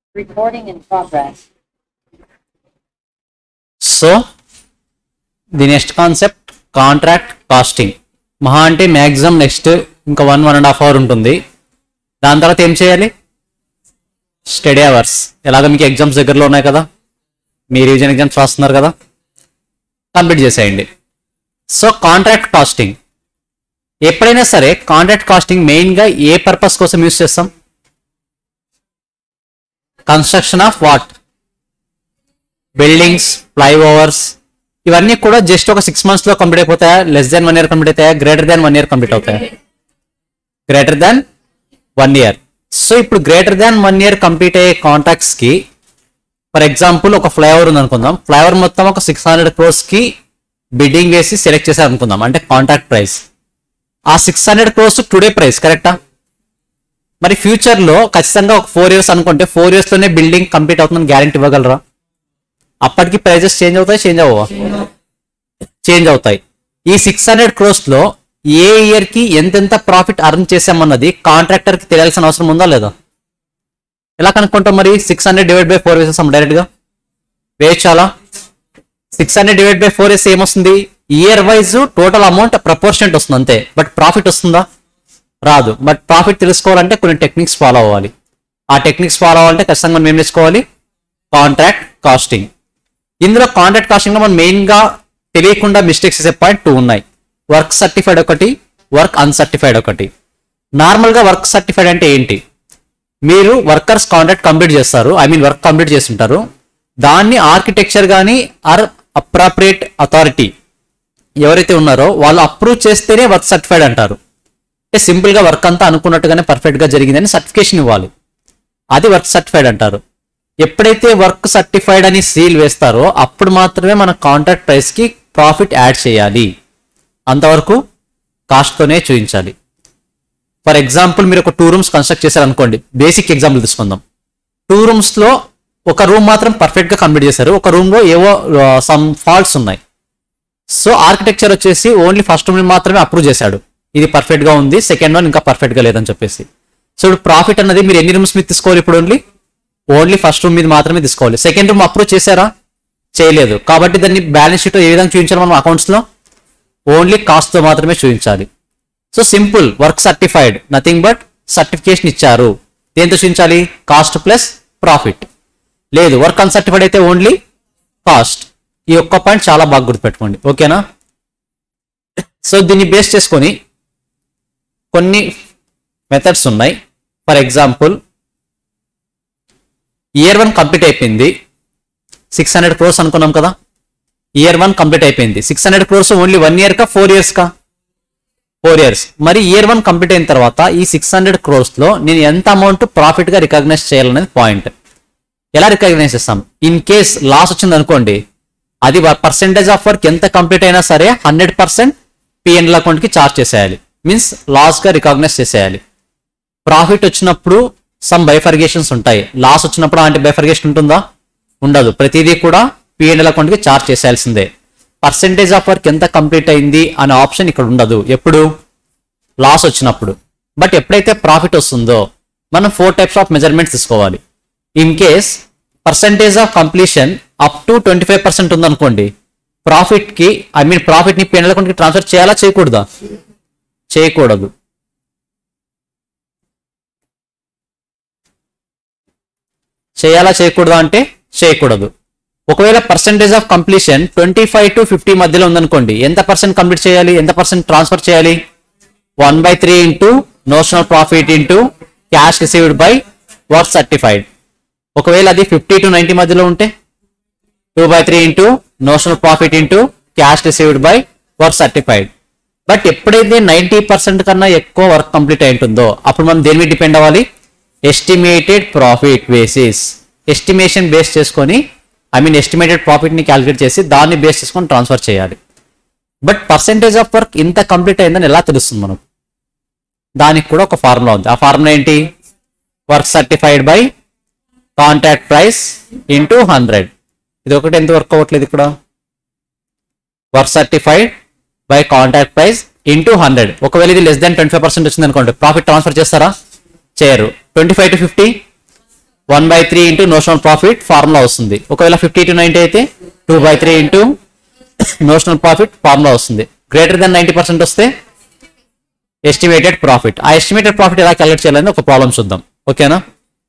Recording in progress. So the next concept contract costing మహా అంటే maximum next ఇంకా one one and half hour ఉంటుంది దాని తర్వాత ఏం చేయాలి స్టడీ అవర్స్ ఎలాగ మీకు ఎగ్జామ్స్ దగ్గరలో ఉన్నాయి కదా మీ రివిజన్ ఎగ్జామ్స్ రాస్తున్నారు కదా కంప్లీట్ చేసేయండి సో కాంట్రాక్ట్ కాస్టింగ్ ఎప్పుడైనా సరే కాంట్రాక్ట్ కాస్టింగ్ మెయిన్గా ఏ పర్పస్ కోసం యూస్ చేస్తాం construction of what buildings flyovers ఇవన్నీ కూడా జస్ట్ ఒక సిక్స్ మంత్స్ లో కంప్లీట్ అయిపోతాయా less than one year complete అవుతాయా greater than one year complete అవుతాయా greater than one year so ఇప్పుడు greater than one year complete అయ్యే కాంట్రాక్ట్స్ కి ఫర్ ఎగ్జాంపుల్ ఒక ఫ్లైఓవర్ ఉంది అనుకుందాం ఫ్లైఓవర్ మొత్తం ఒక సిక్స్ హండ్రెడ్ క్రోర్స్ కి బిడ్డింగ్ వేసి సెలెక్ట్ చేశారు అనుకుందాం అంటే కాంట్రాక్ట్ ప్రైస్ ఆ six hundred crores today price కరెక్టా మరి ఫ్యూచర్ లో ఖచ్చితంగా ఒక ఫోర్ ఇయర్స్ అనుకుంటే ఫోర్ ఇయర్స్ లోనే బిల్డింగ్ కంప్లీట్ అవుతుందని గ్యారెంటీ ఇవ్వగలరా అప్పటికి ప్రైజెస్ చేంజ్ అవుతాయి చేంజ్ అవ్వవా చేంజ్ అవుతాయి ఈ సిక్స్ హండ్రెడ్ క్రోస్ లో ఏ ఇయర్ కి ఎంతెంత ప్రాఫిట్ అర్న్ చేసామన్నది కాంట్రాక్టర్ కి తెలియాల్సిన అవసరం ఉందా లేదా ఎలా కనుక్కుంటాం మరి six hundred divide by four వేసేస్తాం డైరెక్ట్ గా వేయచ్చాలా six hundred divide by four వేస్తే ఏమొస్తుంది year wise total amount proportionate వస్తుంది అంతే బట్ ప్రాఫిట్ వస్తుందా రాదు బట్ ప్రాఫిట్ తెలుసుకోవాలంటే కొన్ని టెక్నిక్స్ ఫాలో అవ్వాలి ఆ టెక్నిక్స్ ఫాలో అవ్వాలంటే ఖచ్చితంగా మనం ఏం నేర్చుకోవాలి కాంట్రాక్ట్ కాస్టింగ్ ఇందులో కాంట్రాక్ట్ కాస్టింగ్ లో మనం మెయిన్ గా తెలియకుండా మిస్టేక్స్ చేసే పాయింట్ టూ ఉన్నాయి వర్క్ సర్టిఫైడ్ ఒకటి వర్క్ అన్సర్టిఫైడ్ ఒకటి నార్మల్ గా వర్క్ సర్టిఫైడ్ అంటే ఏంటి మీరు వర్కర్స్ కాంట్రాక్ట్ కంప్లీట్ చేస్తారు ఐ మీన్ వర్క్ కంప్లీట్ చేస్తుంటారు దాన్ని ఆర్కిటెక్చర్ కానీ ఆర్ అప్రాప్రియేట్ అథారిటీ ఎవరైతే ఉన్నారో వాళ్ళు అప్రూవ్ చేస్తేనే వర్క్ సర్టిఫైడ్ అంటారు అంటే సింపుల్ గా వర్క్ అంతా అనుకున్నట్టుగానే పర్ఫెక్ట్ గా జరిగిందని సర్టిఫికేషన్ ఇవ్వాలి అది వర్క్ సర్టిఫైడ్ అంటారు ఎప్పుడైతే వర్క్ సర్టిఫైడ్ అని సీల్ వేస్తారో అప్పుడు మాత్రమే మన కాంట్రాక్ట్ ప్రైస్ కి ప్రాఫిట్ యాడ్ చేయాలి అంతవరకు కాస్ట్ తోనే చూపించాలి ఫర్ ఎగ్జాంపుల్ మీరు ఒక టూ రూమ్స్ కన్స్ట్రక్ట్ చేశారనుకోండి బేసిక్ ఎగ్జాంపుల్ తీసుకుందాం టూ రూమ్స్ లో ఒక రూమ్ మాత్రం పర్ఫెక్ట్ గా కంప్లీట్ చేశారు ఒక రూమ్ లో ఏవో సమ్ ఫాల్ట్స్ ఉన్నాయి సో ఆర్కిటెక్చర్ వచ్చేసి ఓన్లీ ఫస్ట్ రూమ్ మాత్రమే అప్రూవ్ చేశాడు ఇది పర్ఫెక్ట్ గా ఉంది సెకండ్ వన్ ఇంకా పర్ఫెక్ట్ గా లేదని చెప్పేసి సో ఇప్పుడు ప్రాఫిట్ అన్నది మీరు ఎన్ని రూమ్స్ మీద తీసుకోవాలి ఇప్పుడు ఓన్లీ ఓన్లీ ఫస్ట్ రూమ్ మీద మాత్రమే తీసుకోవాలి సెకండ్ రూమ్ అప్రూవ్ చేశారా చేయలేదు కాబట్టి దాన్ని బ్యాలెన్స్ షీట్ ఏ విధంగా చూపించాలి మనం అకౌంట్స్ లో ఓన్లీ కాస్ట్ తో మాత్రమే చూపించాలి so simple work certified nothing but certification ఇచ్చారు దేంతో చూపించాలి కాస్ట్ ప్లస్ ప్రాఫిట్ లేదు వర్క్ అన్సర్టిఫైడ్ అయితే ఓన్లీ కాస్ట్ ఈ ఒక్క పాయింట్ చాలా బాగా గుర్తుపెట్టుకోండి ఓకేనా సో దీన్ని బేస్ చేసుకొని కొన్ని మెథడ్స్ ఉన్నాయి for example year one complete అయిపోయింది సిక్స్ హండ్రెడ్ క్రోర్స్ అనుకున్నాం కదా ఇయర్ వన్ కంప్లీట్ అయిపోయింది six hundred crores only one year కా ఫోర్ ఇయర్స్ కా ఫోర్ ఇయర్స్ మరి ఇయర్ వన్ కంప్లీట్ అయిన తర్వాత ఈ సిక్స్ హండ్రెడ్ క్రోర్స్ లో నేను ఎంత అమౌంట్ ప్రాఫిట్ గా రికగ్నైజ్ చేయాలనేది పాయింట్ ఎలా రికగ్నైజ్ చేస్తాం ఇన్ కేస్ లాస్ వచ్చింది అనుకోండి అది పర్సెంటేజ్ ఆఫ్ వర్క్ ఎంత కంప్లీట్ అయినా సరే హండ్రెడ్ పర్సెంట్ పిఎన్ఎల్ అకౌంట్ కి చార్జ్ చేసేయాలి మీన్స్ లాస్ గా రికగ్నైజ్ చేసేయాలి ప్రాఫిట్ వచ్చినప్పుడు సమ్ బైఫర్గేషన్స్ ఉంటాయి లాస్ వచ్చినప్పుడు అలాంటి బైఫర్గేషన్ ఉంటుందా ఉండదు ప్రతిదీ కూడా పిఎన్ఎల్ అకౌంట్ కి చార్జ్ చేసేయాల్సిందే పర్సెంటేజ్ ఆఫ్ వర్క్ ఎంత కంప్లీట్ అయింది అనే ఆప్షన్ ఇక్కడ ఉండదు ఎప్పుడు లాస్ వచ్చినప్పుడు బట్ ఎప్పుడైతే ప్రాఫిట్ వస్తుందో మనం ఫోర్ టైప్స్ ఆఫ్ మెజర్మెంట్స్ తీసుకోవాలి in case percentage of completion up to twenty five percent ఉందనుకోండి ప్రాఫిట్ కి ఐ మీన్ ప్రాఫిట్ ని పిఎన్ఎల్ అకౌంట్ కి ట్రాన్స్ఫర్ చేయాలా చేయకూడదా చేయకూడదు చేయాలా చేయకూడదా అంటే చేయకూడదు ఒకవేళ percentage of completion twenty five to fifty మధ్యలో ఉందనుకోండి ఎంత పర్సెంట్ కంప్లీట్ చేయాలి ఎంత పర్సెంట్ ట్రాన్స్ఫర్ చేయాలి one by three into notional profit into cash received by work certified ఒకవేళ అది ఫిఫ్టీ టు నైన్టీ మధ్యలో ఉంటే two by three into notional profit into cash received by work certified but ఎప్పుడైతే ninety percent కన్నా ఎక్కువ work complete అయి ఉంటుందో అప్పుడు మనం దేని మీద డిపెండ్ అవ్వాలి estimated profit basis estimation base చేసుకొని ఐ మీన్ ఎస్టిమేటెడ్ ప్రాఫిట్ ని క్యాలిక్యులేట్ చేసి దాన్ని బేస్ చేసుకొని ట్రాన్స్ఫర్ చేయాలి బట్ పర్సెంటేజ్ ఆఫ్ వర్క్ ఇంత కంప్లీట్ అయిందని ఎలా తెలుస్తుంది మనకు దానికి కూడా ఒక ఫార్ములా ఉంది ఆ ఫార్ములా ఏంటి work certified by contract price into hundred ఇది ఒకటి ఎంత వర్క్ అవ్వట్లేదు ఇక్కడ work certified by contract price into hundred ఒకవేళ ఇది less than twenty five percent వచ్చింది అనుకోండి ప్రాఫిట్ ట్రాన్స్ఫర్ చేస్తారా చేయరు twenty five to fifty one by three into notional profit formula వస్తుంది ఒకవేళ ఫిఫ్టీ టు నైన్టీ అయితే two by three into notional profit formula వస్తుంది గ్రేటర్ దెన్ నైంటీ పర్సెంట్ వస్తే estimated profit ఆ ఎస్టిమేటెడ్ ప్రాఫిట్ ఎలా calculate చేయాలని ఒక ప్రాబ్లం చూద్దాం ఓకేనా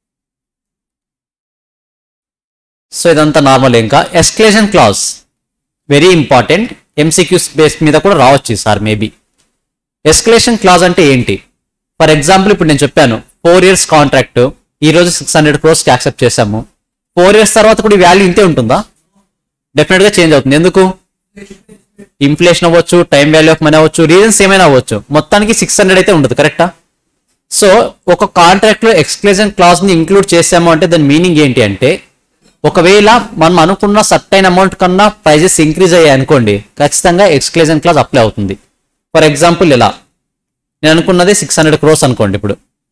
సో ఇదంతా నార్మల్ ఇంకా escalation clause very important MCQs base మీద కూడా రావచ్చు సార్ మేబీ ఎస్కలేషన్ క్లాజ్ అంటే ఏంటి ఫర్ ఎగ్జాంపుల్ ఇప్పుడు నేను చెప్పాను ఫోర్ ఇయర్స్ కాంట్రాక్ట్ ఈ రోజు సిక్స్ హండ్రెడ్ క్రోర్స్కి యాక్సెప్ట్ చేశాము ఫోర్ ఇయర్స్ తర్వాత కూడా వాల్యూ ఇంతే ఉంటుందా డెఫినెట్ గా చేంజ్ అవుతుంది ఎందుకు ఇన్ఫ్లేషన్ అవ్వచ్చు టైం వాల్యూ ఆఫ్ మనీ అవ్వచ్చు రీజన్స్ ఏమైనా అవ్వచ్చు మొత్తానికి సిక్స్ హండ్రెడ్ అయితే ఉండదు కరెక్టా సో ఒక కాంట్రాక్ట్ లో ఎక్స్క్లూజన్ క్లాజ్ ని ఇంక్లూడ్ చేసాము అంటే దాని మీనింగ్ ఏంటి అంటే ఒకవేళ మనం అనుకున్న సర్టైన్ అమౌంట్ కన్నా ప్రైజెస్ ఇంక్రీజ్ అయ్యాయి అనుకోండి ఖచ్చితంగా ఎక్స్క్లూజన్ క్లాజ్ అప్లై అవుతుంది ఫర్ ఎగ్జాంపుల్ ఇలా నేను అనుకున్నది సిక్స్ హండ్రెడ్ క్రోర్స్ అనుకోండి ఇప్పుడు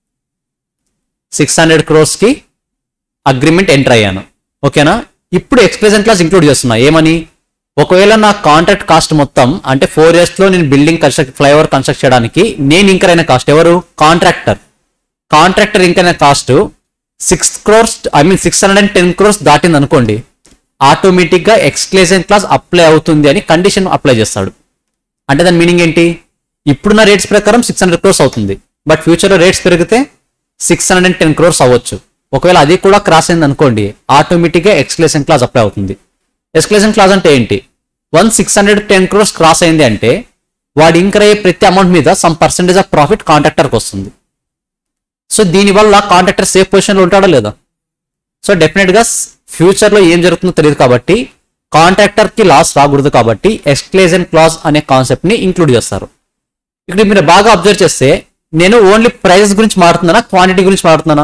సిక్స్ హండ్రెడ్ క్రోర్స్కి అగ్రిమెంట్ ఎంటర్ అయ్యాను ఓకేనా ఇప్పుడు ఎక్స్ప్రెషన్ క్లాస్ ఇంక్లూడ్ చేస్తున్నా ఏమని ఒకవేళ నా కాంట్రాక్ట్ కాస్ట్ మొత్తం అంటే ఫోర్ ఇయర్స్ లో నేను బిల్డింగ్ కన్స్ట్రక్ట్ ఫ్లైఓవర్ కన్స్ట్రక్ట్ చేయడానికి నేను ఇంకర్ అయిన కాస్ట్ ఎవరు కాంట్రాక్టర్ కాంట్రాక్టర్ ఇంకైన cost six crores I mean six hundred and ten crores దాటింది అనుకోండి ఆటోమేటిక్ గా ఎక్స్క్లేజన్ క్లాస్ అప్లై అవుతుంది అని కండిషన్ అప్లై చేస్తాడు అంటే దాని మీనింగ్ ఏంటి ఇప్పుడున్న రేట్స్ ప్రకారం సిక్స్ హండ్రెడ్ క్రోర్స్ అవుతుంది బట్ ఫ్యూచర్ లో రేట్స్ పెరిగితే six hundred and ten crores అవ్వచ్చు ఒకవేళ అది కూడా క్రాస్ అయింది అనుకోండి ఆటోమేటిక్ గా ఎక్స్క్లేషన్ క్లాస్ అప్లై అవుతుంది ఎక్స్క్లేషన్ క్లాస్ అంటే ఏంటి one six hundred ten crores cross అయింది అంటే వాడు ఇంకర్ అయ్యే ప్రతి అమౌంట్ మీద సమ్ పర్సెంటేజ్ ఆఫ్ ప్రాఫిట్ కాంట్రాక్టర్కి వస్తుంది సో దీనివల్ల కాంట్రాక్టర్ సేఫ్ పొజిషన్లో ఉంటాడా లేదా సో డెఫినెట్ గా ఫ్యూచర్ లో ఏం జరుగుతుందో తెలియదు కాబట్టి కాంట్రాక్టర్ కి లాస్ రాకూడదు కాబట్టి ఎక్స్క్లేజన్ క్లాజ్ అనే కాన్సెప్ట్ ని ఇంక్లూడ్ చేస్తారు ఇక్కడ మీరు బాగా అబ్జర్వ్ చేస్తే నేను ఓన్లీ ప్రైజెస్ గురించి మాట్లాడుతున్నానా క్వాంటిటీ గురించి మాట్లాడుతున్నానా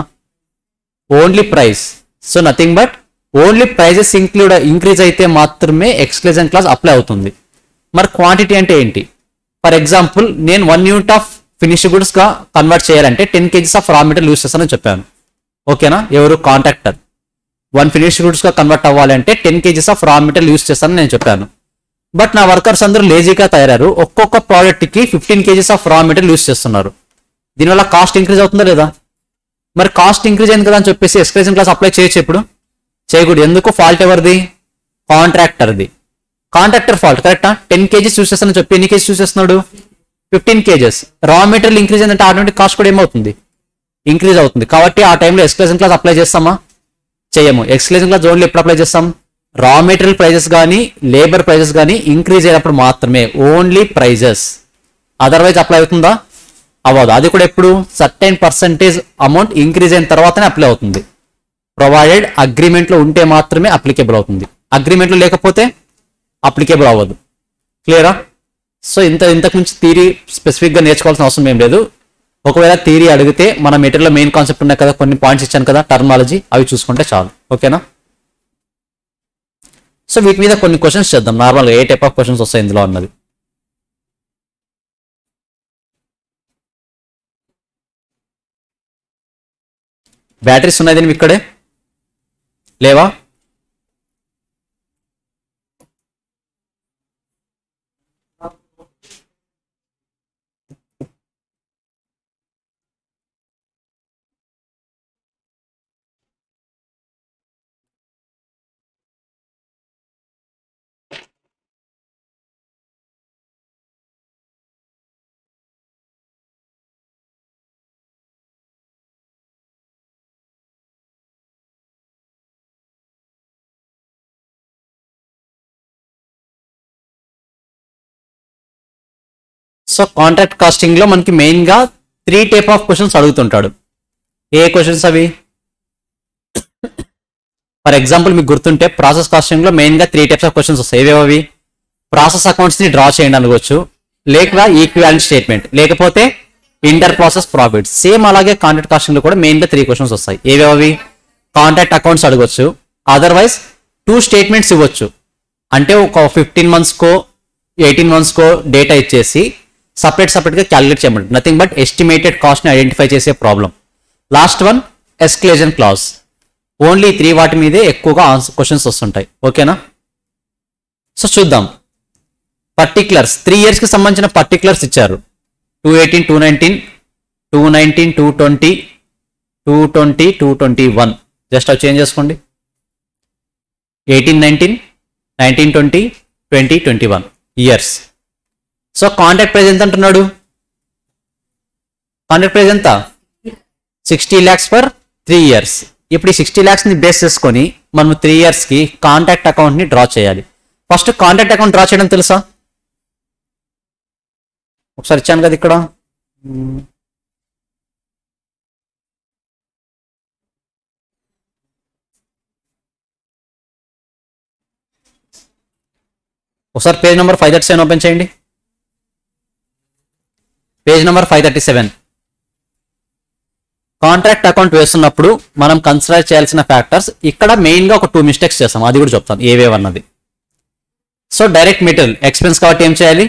only price so nothing but only prices include increase అయితే మాత్రమే ఎక్స్క్లేజన్ క్లాస్ అప్లై అవుతుంది మరి క్వాంటిటీ అంటే ఏంటి ఫర్ ఎగ్జాంపుల్ నేను one unit of finish goods గా కన్వర్ట్ చేయాలంటే ten KGs of raw material use చేస్తానని చెప్పాను ఓకేనా ఎవరు కాంట్రాక్టర్ వన్ ఫినిష్ గుడ్స్ గా కన్వర్ట్ అవ్వాలంటే ten KGs of raw material use చేస్తానని నేను చెప్పాను బట్ నా వర్కర్స్ అందరూ లేజీగా తయారారు ఒక్కొక్క ప్రోడక్ట్ కి fifteen KGs of raw material use చేస్తున్నారు దీనివల్ల కాస్ట్ ఇంక్రీజ్ అవుతుందా లేదా మరి కాస్ట్ ఇంక్రీజ్ అయింది కదా అని చెప్పేసి ఎక్స్క్రేషన్ క్లాస్ అప్లై చేయొచ్చు ఇప్పుడు చేయకూడదు ఎందుకు ఫాల్ట్ ఎవరిది కాంట్రాక్టర్ది కాంట్రాక్టర్ ఫాల్ట్ కరెక్టా టెన్ కేజీస్ యూస్ చేస్తానని చెప్పి ఎన్ని కేజీస్ యూస్ చేస్తున్నాడు fifteen KGs raw material increase అయిందంటే ఆటోమేటిక్ కాస్ట్ కూడా ఏమవుతుంది ఇంక్రీజ్ అవుతుంది కాబట్టి ఆ టైంలో ఎక్స్క్లేషన్ క్లాస్ అప్లై చేస్తామా చేయము ఎక్స్క్లేషన్ క్లాస్ ఓన్లీ ఎప్పుడు అప్లై చేస్తాం రా మెటీరియల్ ప్రైజెస్ కానీ లేబర్ ప్రైజెస్ కానీ ఇంక్రీజ్ అయినప్పుడు మాత్రమే ఓన్లీ ప్రైజెస్ అదర్వైజ్ అప్లై అవుతుందా అవ్వదు అది కూడా ఎప్పుడు సర్టైన్ పర్సంటేజ్ అమౌంట్ ఇంక్రీజ్ అయిన తర్వాతనే అప్లై అవుతుంది ప్రొవైడెడ్ అగ్రిమెంట్ లో ఉంటే మాత్రమే అప్లికేబుల్ అవుతుంది అగ్రిమెంట్ లో లేకపోతే అప్లికేబుల్ అవ్వదు క్లియరా సో ఇంత ఇంతకు మించి థీరీ స్పెసిఫిక్ గా నేర్చుకోవాల్సిన అవసరం ఏం లేదు ఒకవేళ థీరీ అడిగితే మన మెటీరియల్ మెయిన్ కాన్సెప్ట్ ఉన్నాయి కదా కొన్ని పాయింట్స్ ఇచ్చాను కదా టర్మాలజీ అవి చూసుకుంటే చాలు ఓకేనా సో వీటి మీద కొన్ని క్వశ్చన్స్ చేద్దాం నార్మల్గా ఏ టైప్ ఆఫ్ క్వశ్చన్స్ వస్తాయి ఇందులో అన్నది బ్యాటరీస్ ఉన్నాయి దీనికి ఇక్కడే లేవా సో కాంట్రాక్ట్ కాస్టింగ్ లో మనకి మెయిన్ గా త్రీ టైప్ ఆఫ్ క్వశ్చన్స్ అడుగుతుంటాడు ఏ క్వశ్చన్స్ అవి ఫర్ ఎగ్జాంపుల్ మీకు గుర్తుంటే ప్రాసెస్ కాస్టింగ్ లో మెయిన్ గా త్రీ టైప్స్ ఆఫ్ క్వశ్చన్స్ వస్తాయి ఏవేవి అవి ప్రాసెస్ అకౌంట్స్ ని డ్రా చేయండి అనుకోవచ్చు లేక ఈక్వాలెంట్ స్టేట్మెంట్ లేకపోతే ఇంటర్ ప్రాసెస్ ప్రాఫిట్ సేమ్ అలాగే కాంట్రాక్ట్ కాస్టింగ్ లో కూడా మెయిన్ గా త్రీ క్వశ్చన్స్ వస్తాయి ఏవేవి అవి కాంట్రాక్ట్ అకౌంట్స్ అడగొచ్చు అదర్వైజ్ టూ స్టేట్మెంట్స్ ఇవ్వచ్చు అంటే ఒక ఫిఫ్టీన్ మంత్స్ కో ఎయిటీన్ మంత్స్ కో డేటా ఇచ్చేసి సపరేట్ సపరేట్ గా క్యాలిక్యులేట్ చేయమంటారు నథింగ్ బట్ ఎస్టిమేటెడ్ కాస్ట్ ని ఐడెంటిఫై చేసే problem last one escalation clause only three వాటి మీదే ఎక్కువగా ఆన్సర్ క్వశ్చన్స్ వస్తుంటాయి ఓకేనా సో చూద్దాం పర్టికులర్స్ త్రీ ఇయర్స్ కి సంబంధించిన పర్టికులర్స్ ఇచ్చారు two eighteen two nineteen two nineteen two twenty two twenty two twenty one just అవి చేంజ్ చేసుకోండి eighteen nineteen nineteen twenty twenty twenty one years so contract price ఎంత అంటున్నాడు contract price ఎంత sixty lakhs for three years ఇప్పుడు ఈ sixty ల్యాక్స్ని base చేసుకొని మనం three ఇయర్స్కి కాంటాక్ట్ అకౌంట్ని డ్రా చేయాలి ఫస్ట్ కాంటాక్ట్ అకౌంట్ డ్రా చేయడం తెలుసా ఒకసారి ఇచ్చాను కదా ఇక్కడ మ్మ్. ఒకసారి page number five thirty seven open చేయండి page number five thirty seven contract account వేస్తున్నప్పుడు మనం కన్సిడర్ చేయాల్సిన ఫ్యాక్టర్స్ ఇక్కడ మెయిన్ గా ఒక టూ మిస్టేక్స్ చేస్తాం అది కూడా చెప్తాను ఏవేవన్నది సో డైరెక్ట్ మెటీరియల్ ఎక్స్పెన్స్ కాబట్టి ఏం చేయాలి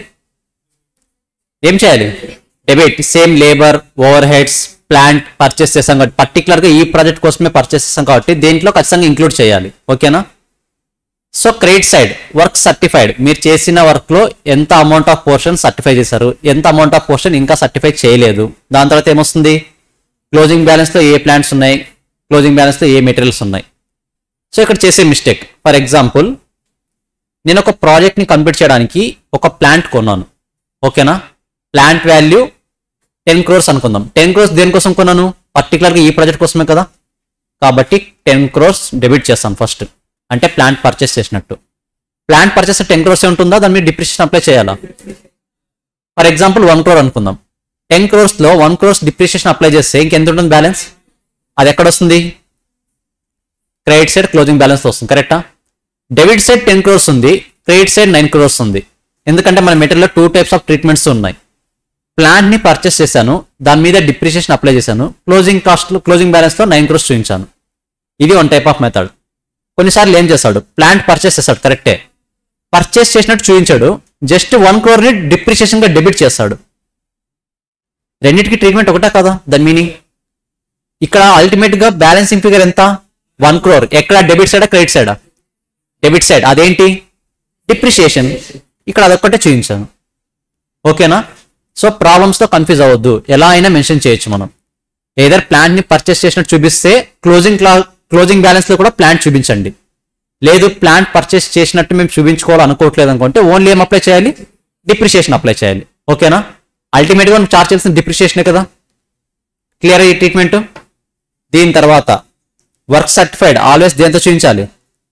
ఏం చేయాలి debit same labour overheads plant purchase చేస్తాం కాబట్టి పర్టికులర్ గా ఈ ప్రాజెక్ట్ కోసమే పర్చేస్ చేస్తాం కాబట్టి దేంట్లో ఖచ్చితంగా ఇంక్లూడ్ చేయాలి ఓకేనా so credit side work certified మీరు చేసిన వర్క్ లో ఎంత అమౌంట్ ఆఫ్ పోర్షన్ సర్టిఫై చేశారు ఎంత అమౌంట్ ఆఫ్ పోర్షన్ ఇంకా సర్టిఫై చేయలేదు దాని తర్వాత ఏమొస్తుంది క్లోజింగ్ బ్యాలెన్స్ లో ఏ ప్లాంట్స్ ఉన్నాయి క్లోజింగ్ బ్యాలెన్స్ లో ఏ మెటీరియల్స్ ఉన్నాయి సో ఇక్కడ చేసే మిస్టేక్ ఫర్ ఎగ్జాంపుల్ నేను ఒక ప్రాజెక్ట్ ని కంప్లీట్ చేయడానికి ఒక ప్లాంట్ కొన్నాను ఓకేనా ప్లాంట్ వాల్యూ టెన్ క్రోర్స్ అనుకుందాం టెన్ క్రోర్స్ దేనికోసం కొన్నాను పర్టికులర్గా ఈ ప్రాజెక్ట్ కోసమే కదా కాబట్టి టెన్ క్రోర్స్ డెబిట్ చేస్తాను ఫస్ట్ అంటే ప్లాంట్ పర్చేస్ చేసినట్టు ప్లాంట్ పర్చేస్ టెన్ క్రోర్స్ ఉంటుందా దాని మీద డిప్రిషియేషన్ అప్లై చేయాలా ఫర్ ఎగ్జాంపుల్ వన్ క్రోర్ అనుకుందాం టెన్ క్రోర్స్ లో వన్ క్రోర్స్ డిప్రిషియేషన్ అప్లై చేస్తే ఇంకెంత ఉంటుంది బ్యాలెన్స్ అది ఎక్కడ వస్తుంది క్రెడిట్ సైడ్ క్లోజింగ్ బ్యాలెన్స్ వస్తుంది కరెక్టా డెబిట్ సైడ్ టెన్ క్రోర్స్ ఉంది క్రెడిట్ సైడ్ నైన్ క్రోర్స్ ఉంది ఎందుకంటే మన మెటీరియల్లో టూ టైప్స్ ఆఫ్ ట్రీట్మెంట్స్ ఉన్నాయి ప్లాంట్ ని పర్చేస్ చేశాను దాని మీద డిప్రిషియేషన్ అప్లై చేశాను క్లోజింగ్ కాస్ట్ క్లోజింగ్ బ్యాలెన్స్ లో నైన్ క్రోర్స్ చూపించాను ఇది వన్ టైప్ ఆఫ్ మెథడ్ కొన్నిసార్లు ఏం చేస్తాడు ప్లాంట్ పర్చేస్ చేస్తాడు కరెక్టే పర్చేస్ చేసినట్టు చూపించాడు జస్ట్ వన్ క్రోర్ ని డిప్రిషియేషన్ గా డెబిట్ చేస్తాడు రెండింటికి ట్రీట్మెంట్ ఒకటే కదా దాని మీనింగ్ ఇక్కడ అల్టిమేట్ గా బ్యాలెన్సింగ్ ఫిగర్ ఎంత వన్ క్రోర్ ఎక్కడ డెబిట్ సైడా క్రెడిట్ సైడా డెబిట్ సైడ్ అదేంటి డిప్రిషియేషన్ ఇక్కడ అదొక్కటే చూపించాను ఓకేనా సో ప్రాబ్లమ్స్ తో కన్ఫ్యూజ్ అవ్వద్దు ఎలా అయినా మెన్షన్ చేయొచ్చు మనం ఏదర్ ప్లాంట్ ని పర్చేస్ చేసినట్టు చూపిస్తే క్లోజింగ్ క్లా క్లోజింగ్ బ్యాలెన్స్ లో కూడా ప్లాంట్ చూపించండి లేదు ప్లాంట్ పర్చేస్ చేసినట్టు మేము చూపించుకోవాలి అనుకోవట్లేదు అనుకుంటే ఓన్లీ ఏం అప్లై చేయాలి డిప్రిషియేషన్ అప్లై చేయాలి ఓకేనా అల్టిమేట్ గా మనం చార్జ్ చేయాల్సిన డిప్రిషియేషనే కదా క్లియర్ ఈ ట్రీట్మెంట్ దీని తర్వాత వర్క్ సర్టిఫైడ్ ఆల్వేస్ దేంతో చూపించాలి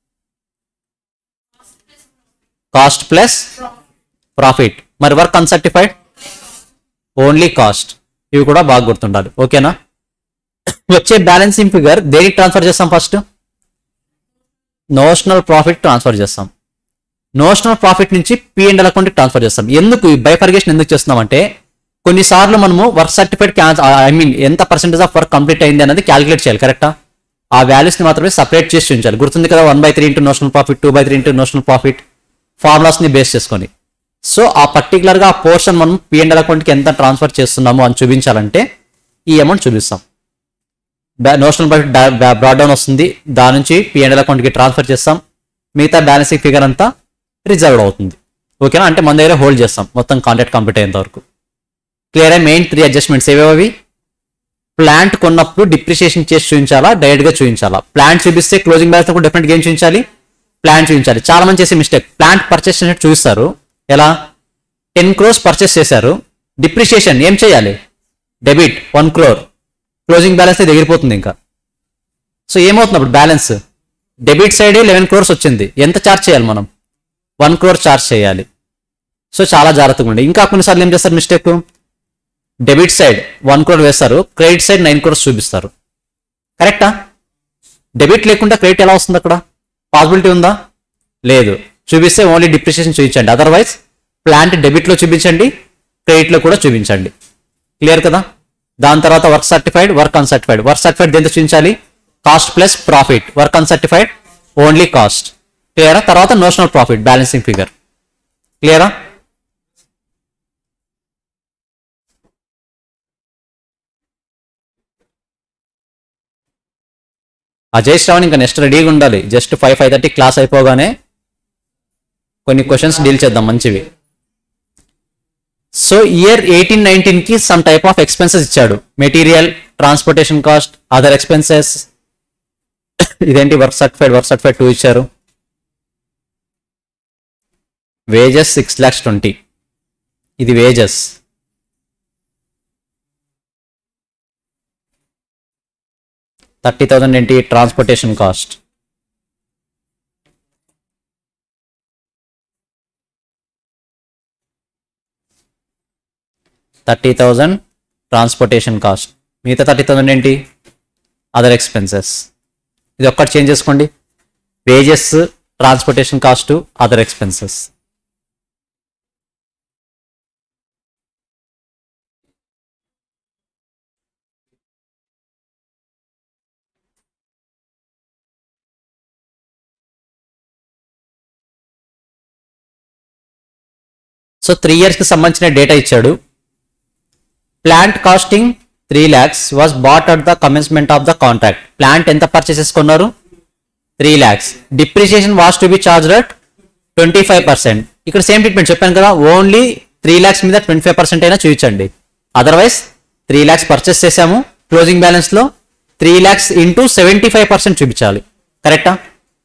కాస్ట్ ప్లస్ ప్రాఫిట్ మరి వర్క్ అన్సర్టిఫైడ్ ఓన్లీ కాస్ట్ ఇవి కూడా బాగా గుర్తుండాలి ఓకేనా వచ్చే బ్యాలెన్సింగ్ ఫిగర్ దేనికి ట్రాన్స్ఫర్ చేస్తాం ఫస్ట్ నోషనల్ ప్రాఫిట్ ట్రాన్స్ఫర్ చేస్తాం నోషనల్ ప్రాఫిట్ నుంచి పి అండ్ అకౌంట్కి ట్రాన్స్ఫర్ చేస్తాం ఎందుకు ఈ బైఫర్గేషన్ ఎందుకు చేస్తున్నాం అంటే కొన్నిసార్లు మనము వర్క్ సర్టిఫికేట్ ఐ మీన్ ఎంత పర్సెంటేజ్ ఆఫ్ వర్క్ కంప్లీట్ అయింది అనేది క్యాలిక్యులేట్ చేయాలి కరెక్టా ఆ వాల్యూస్ ని మాత్రమే సపరేట్ చేసి ఉంచాలి గుర్తుంది కదా one by three into notional profit two by three into notional profit formulas ని బేస్ చేసుకొని సో ఆ పర్టికులర్ గా ఆ పోర్షన్ మనం పిఎండ్ఎల్ అకౌంట్ కి ఎంత ట్రాన్స్ఫర్ చేస్తున్నామో అని చూపించాలంటే ఈ అమౌంట్ చూపిస్తాం నోషనల్ ప్రాఫిట్ బ్రాడ్ డౌన్ వస్తుంది దాని నుంచి పిఎండ్ఎల్ అకౌంట్ కి ట్రాన్స్ఫర్ చేస్తాం మిగతా బ్యాలెన్సింగ్ ఫిగర్ అంతా రిజర్వ్డ్ అవుతుంది ఓకేనా అంటే మన దగ్గర హోల్డ్ చేస్తాం మొత్తం కాంట్రాక్ట్ కంప్లీట్ అయ్యేంత వరకు క్లియర్ అయ్యి మెయిన్ త్రీ అడ్జస్ట్మెంట్స్ ఏవేవి ప్లాంట్ కొన్నప్పుడు డిప్రిషియేషన్ చేసి చూపించాలా డైరెక్ట్ గా చూపించాలా ప్లాంట్ చూపిస్తే క్లోజింగ్ బ్యాలెన్స్ కూడా డెఫినెట్ ఏం చూపించాలి ప్లాంట్ చూపించాలి చాలా మంది చేసే మిస్టేక్ ప్లాంట్ పర్చేస్ చేసినట్టు చూపిస్తారు ఎలా టెన్ క్రోర్స్ పర్చేస్ చేశారు డిప్రిషియేషన్ ఏం చేయాలి debit one crore closing balance అయితే ఎగిరిపోతుంది ఇంకా సో ఏమవుతుంది అప్పుడు balance debit side eleven crores వచ్చింది ఎంత చార్జ్ చేయాలి మనం వన్ క్రోర్ చార్జ్ చేయాలి సో చాలా జాగ్రత్తగా ఉండి ఇంకా కొన్నిసార్లు ఏం చేస్తారు mistake debit side one crore వేస్తారు క్రెడిట్ సైడ్ నైన్ క్రోర్స్ చూపిస్తారు కరెక్టా డెబిట్ లేకుండా క్రెడిట్ ఎలా వస్తుంది అక్కడ పాసిబిలిటీ ఉందా లేదు చూపిస్తే ఓన్లీ డిప్రిషియేషన్ చూపించండి అదర్వైజ్ ప్లాంట్ డెబిట్లో చూపించండి క్రెడిట్లో కూడా చూపించండి క్లియర్ కదా దాని తర్వాత work certified work uncertified work certified దేంతో చూపించాలి cost plus profit work uncertified only cost క్లియరా తర్వాత నోషనల్ ప్రాఫిట్ బ్యాలెన్సింగ్ ఫిగర్ క్లియరా అజయ్ శ్రావణ్ ఇంకా నెక్స్ట్ రెడీగా ఉండాలి just five five thirty class అయిపోగానే కొన్ని క్వశ్చన్స్ డీల్ చేద్దాం మంచివి సో ఇయర్ ఎయిటీన్ నైన్టీన్ కి సమ్ టైప్ ఆఫ్ ఎక్స్పెన్సెస్ ఇచ్చాడు material transportation cost other expenses ఇదేంటి work certified work certified two ఇచ్చారు వేజెస్ సిక్స్ ల్యాక్స్ ట్వంటీ ఇది వేజెస్ థర్టీ థౌజండ్ ఏంటి transportation cost thirty thousand transportation cost మిగతా thirty thousand ఏంటి other expenses ఇది ఒక్కటి చేంజ్ చేసుకోండి wages transportation cost other expenses so three ఇయర్స్కి సంబంధించిన డేటా ఇచ్చాడు plant costing three lakhs was bought at the commencement of the contract plant ఎంత purchase చేసుకున్నారు three lakhs depreciation was to be charge at twenty five percent ఇక్కడ same treatment చెప్పాను కదా only three lakhs మీద twenty five percent అయినా చూపించండి otherwise three lakhs purchase చేసాము closing balance లో three lakhs into seventy five percent చూపించాలి కరెక్టా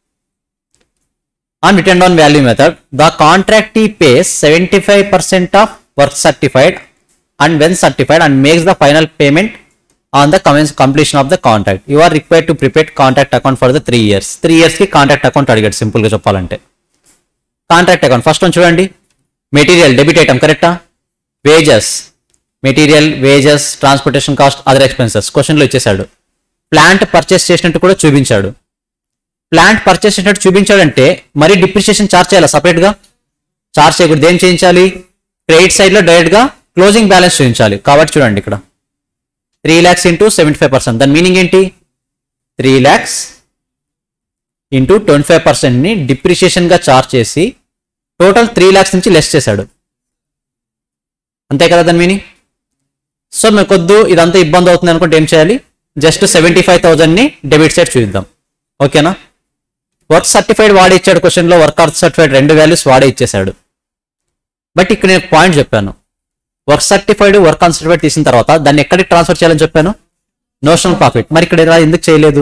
on returned on value method, the contractee pays 75% of work certified and when certified and makes the final payment on the commence completion of the contract. You are required to prepare contract account for the three years. Three years కి contract account అడిగాడు simple గా చెప్పాలంటే contract account first one చూడండి material debit item కరెక్టా wages material wages transportation cost other expenses క్వశ్చన్లో ఇచ్చేసాడు plant purchase చేసినట్టు కూడా చూపించాడు ప్లాంట్ పర్చేస్ చేసినట్టు చూపించాడంటే మరి డిప్రిషియేషన్ చార్జ్ చేయాలా సపరేట్ గా చార్జ్ చేయకూడదు ఏం చేయించాలి క్రెడిట్ సైడ్ లో డైరెక్ట్ గా క్లోజింగ్ బ్యాలెన్స్ చూపించాలి కాబట్టి చూడండి ఇక్కడ three lakhs into seventy five percent దాని మీనింగ్ ఏంటి three lakhs into twenty five percent ని డిప్రిషియేషన్ గా చార్జ్ చేసి టోటల్ త్రీ ల్యాక్స్ నుంచి లెస్ చేశాడు అంతే కదా దాని మీనింగ్ సో మీకు కొద్దు ఇదంతా ఇబ్బంది అవుతుంది అనుకుంటే ఏం చేయాలి జస్ట్ సెవెంటీ ఫైవ్ థౌసండ్ ని డెబిట్ సైడ్ చూద్దాం ఓకేనా వర్క్ సర్టిఫైడ్ వాడే ఇచ్చాడు క్వశ్చన్ లో వర్క్ ఆర్ట్ సర్టిఫైడ్ రెండు వాల్యూస్ వాడే ఇచ్చేసాడు బట్ ఇక్కడ నేను పాయింట్ చెప్పాను work certified work uncertified తీసిన తర్వాత దాన్ని ఎక్కడికి ట్రాన్స్ఫర్ చేయాలని చెప్పాను నోషనల్ ప్రాఫిట్ మరి ఇక్కడ ఇలా ఎందుకు చేయలేదు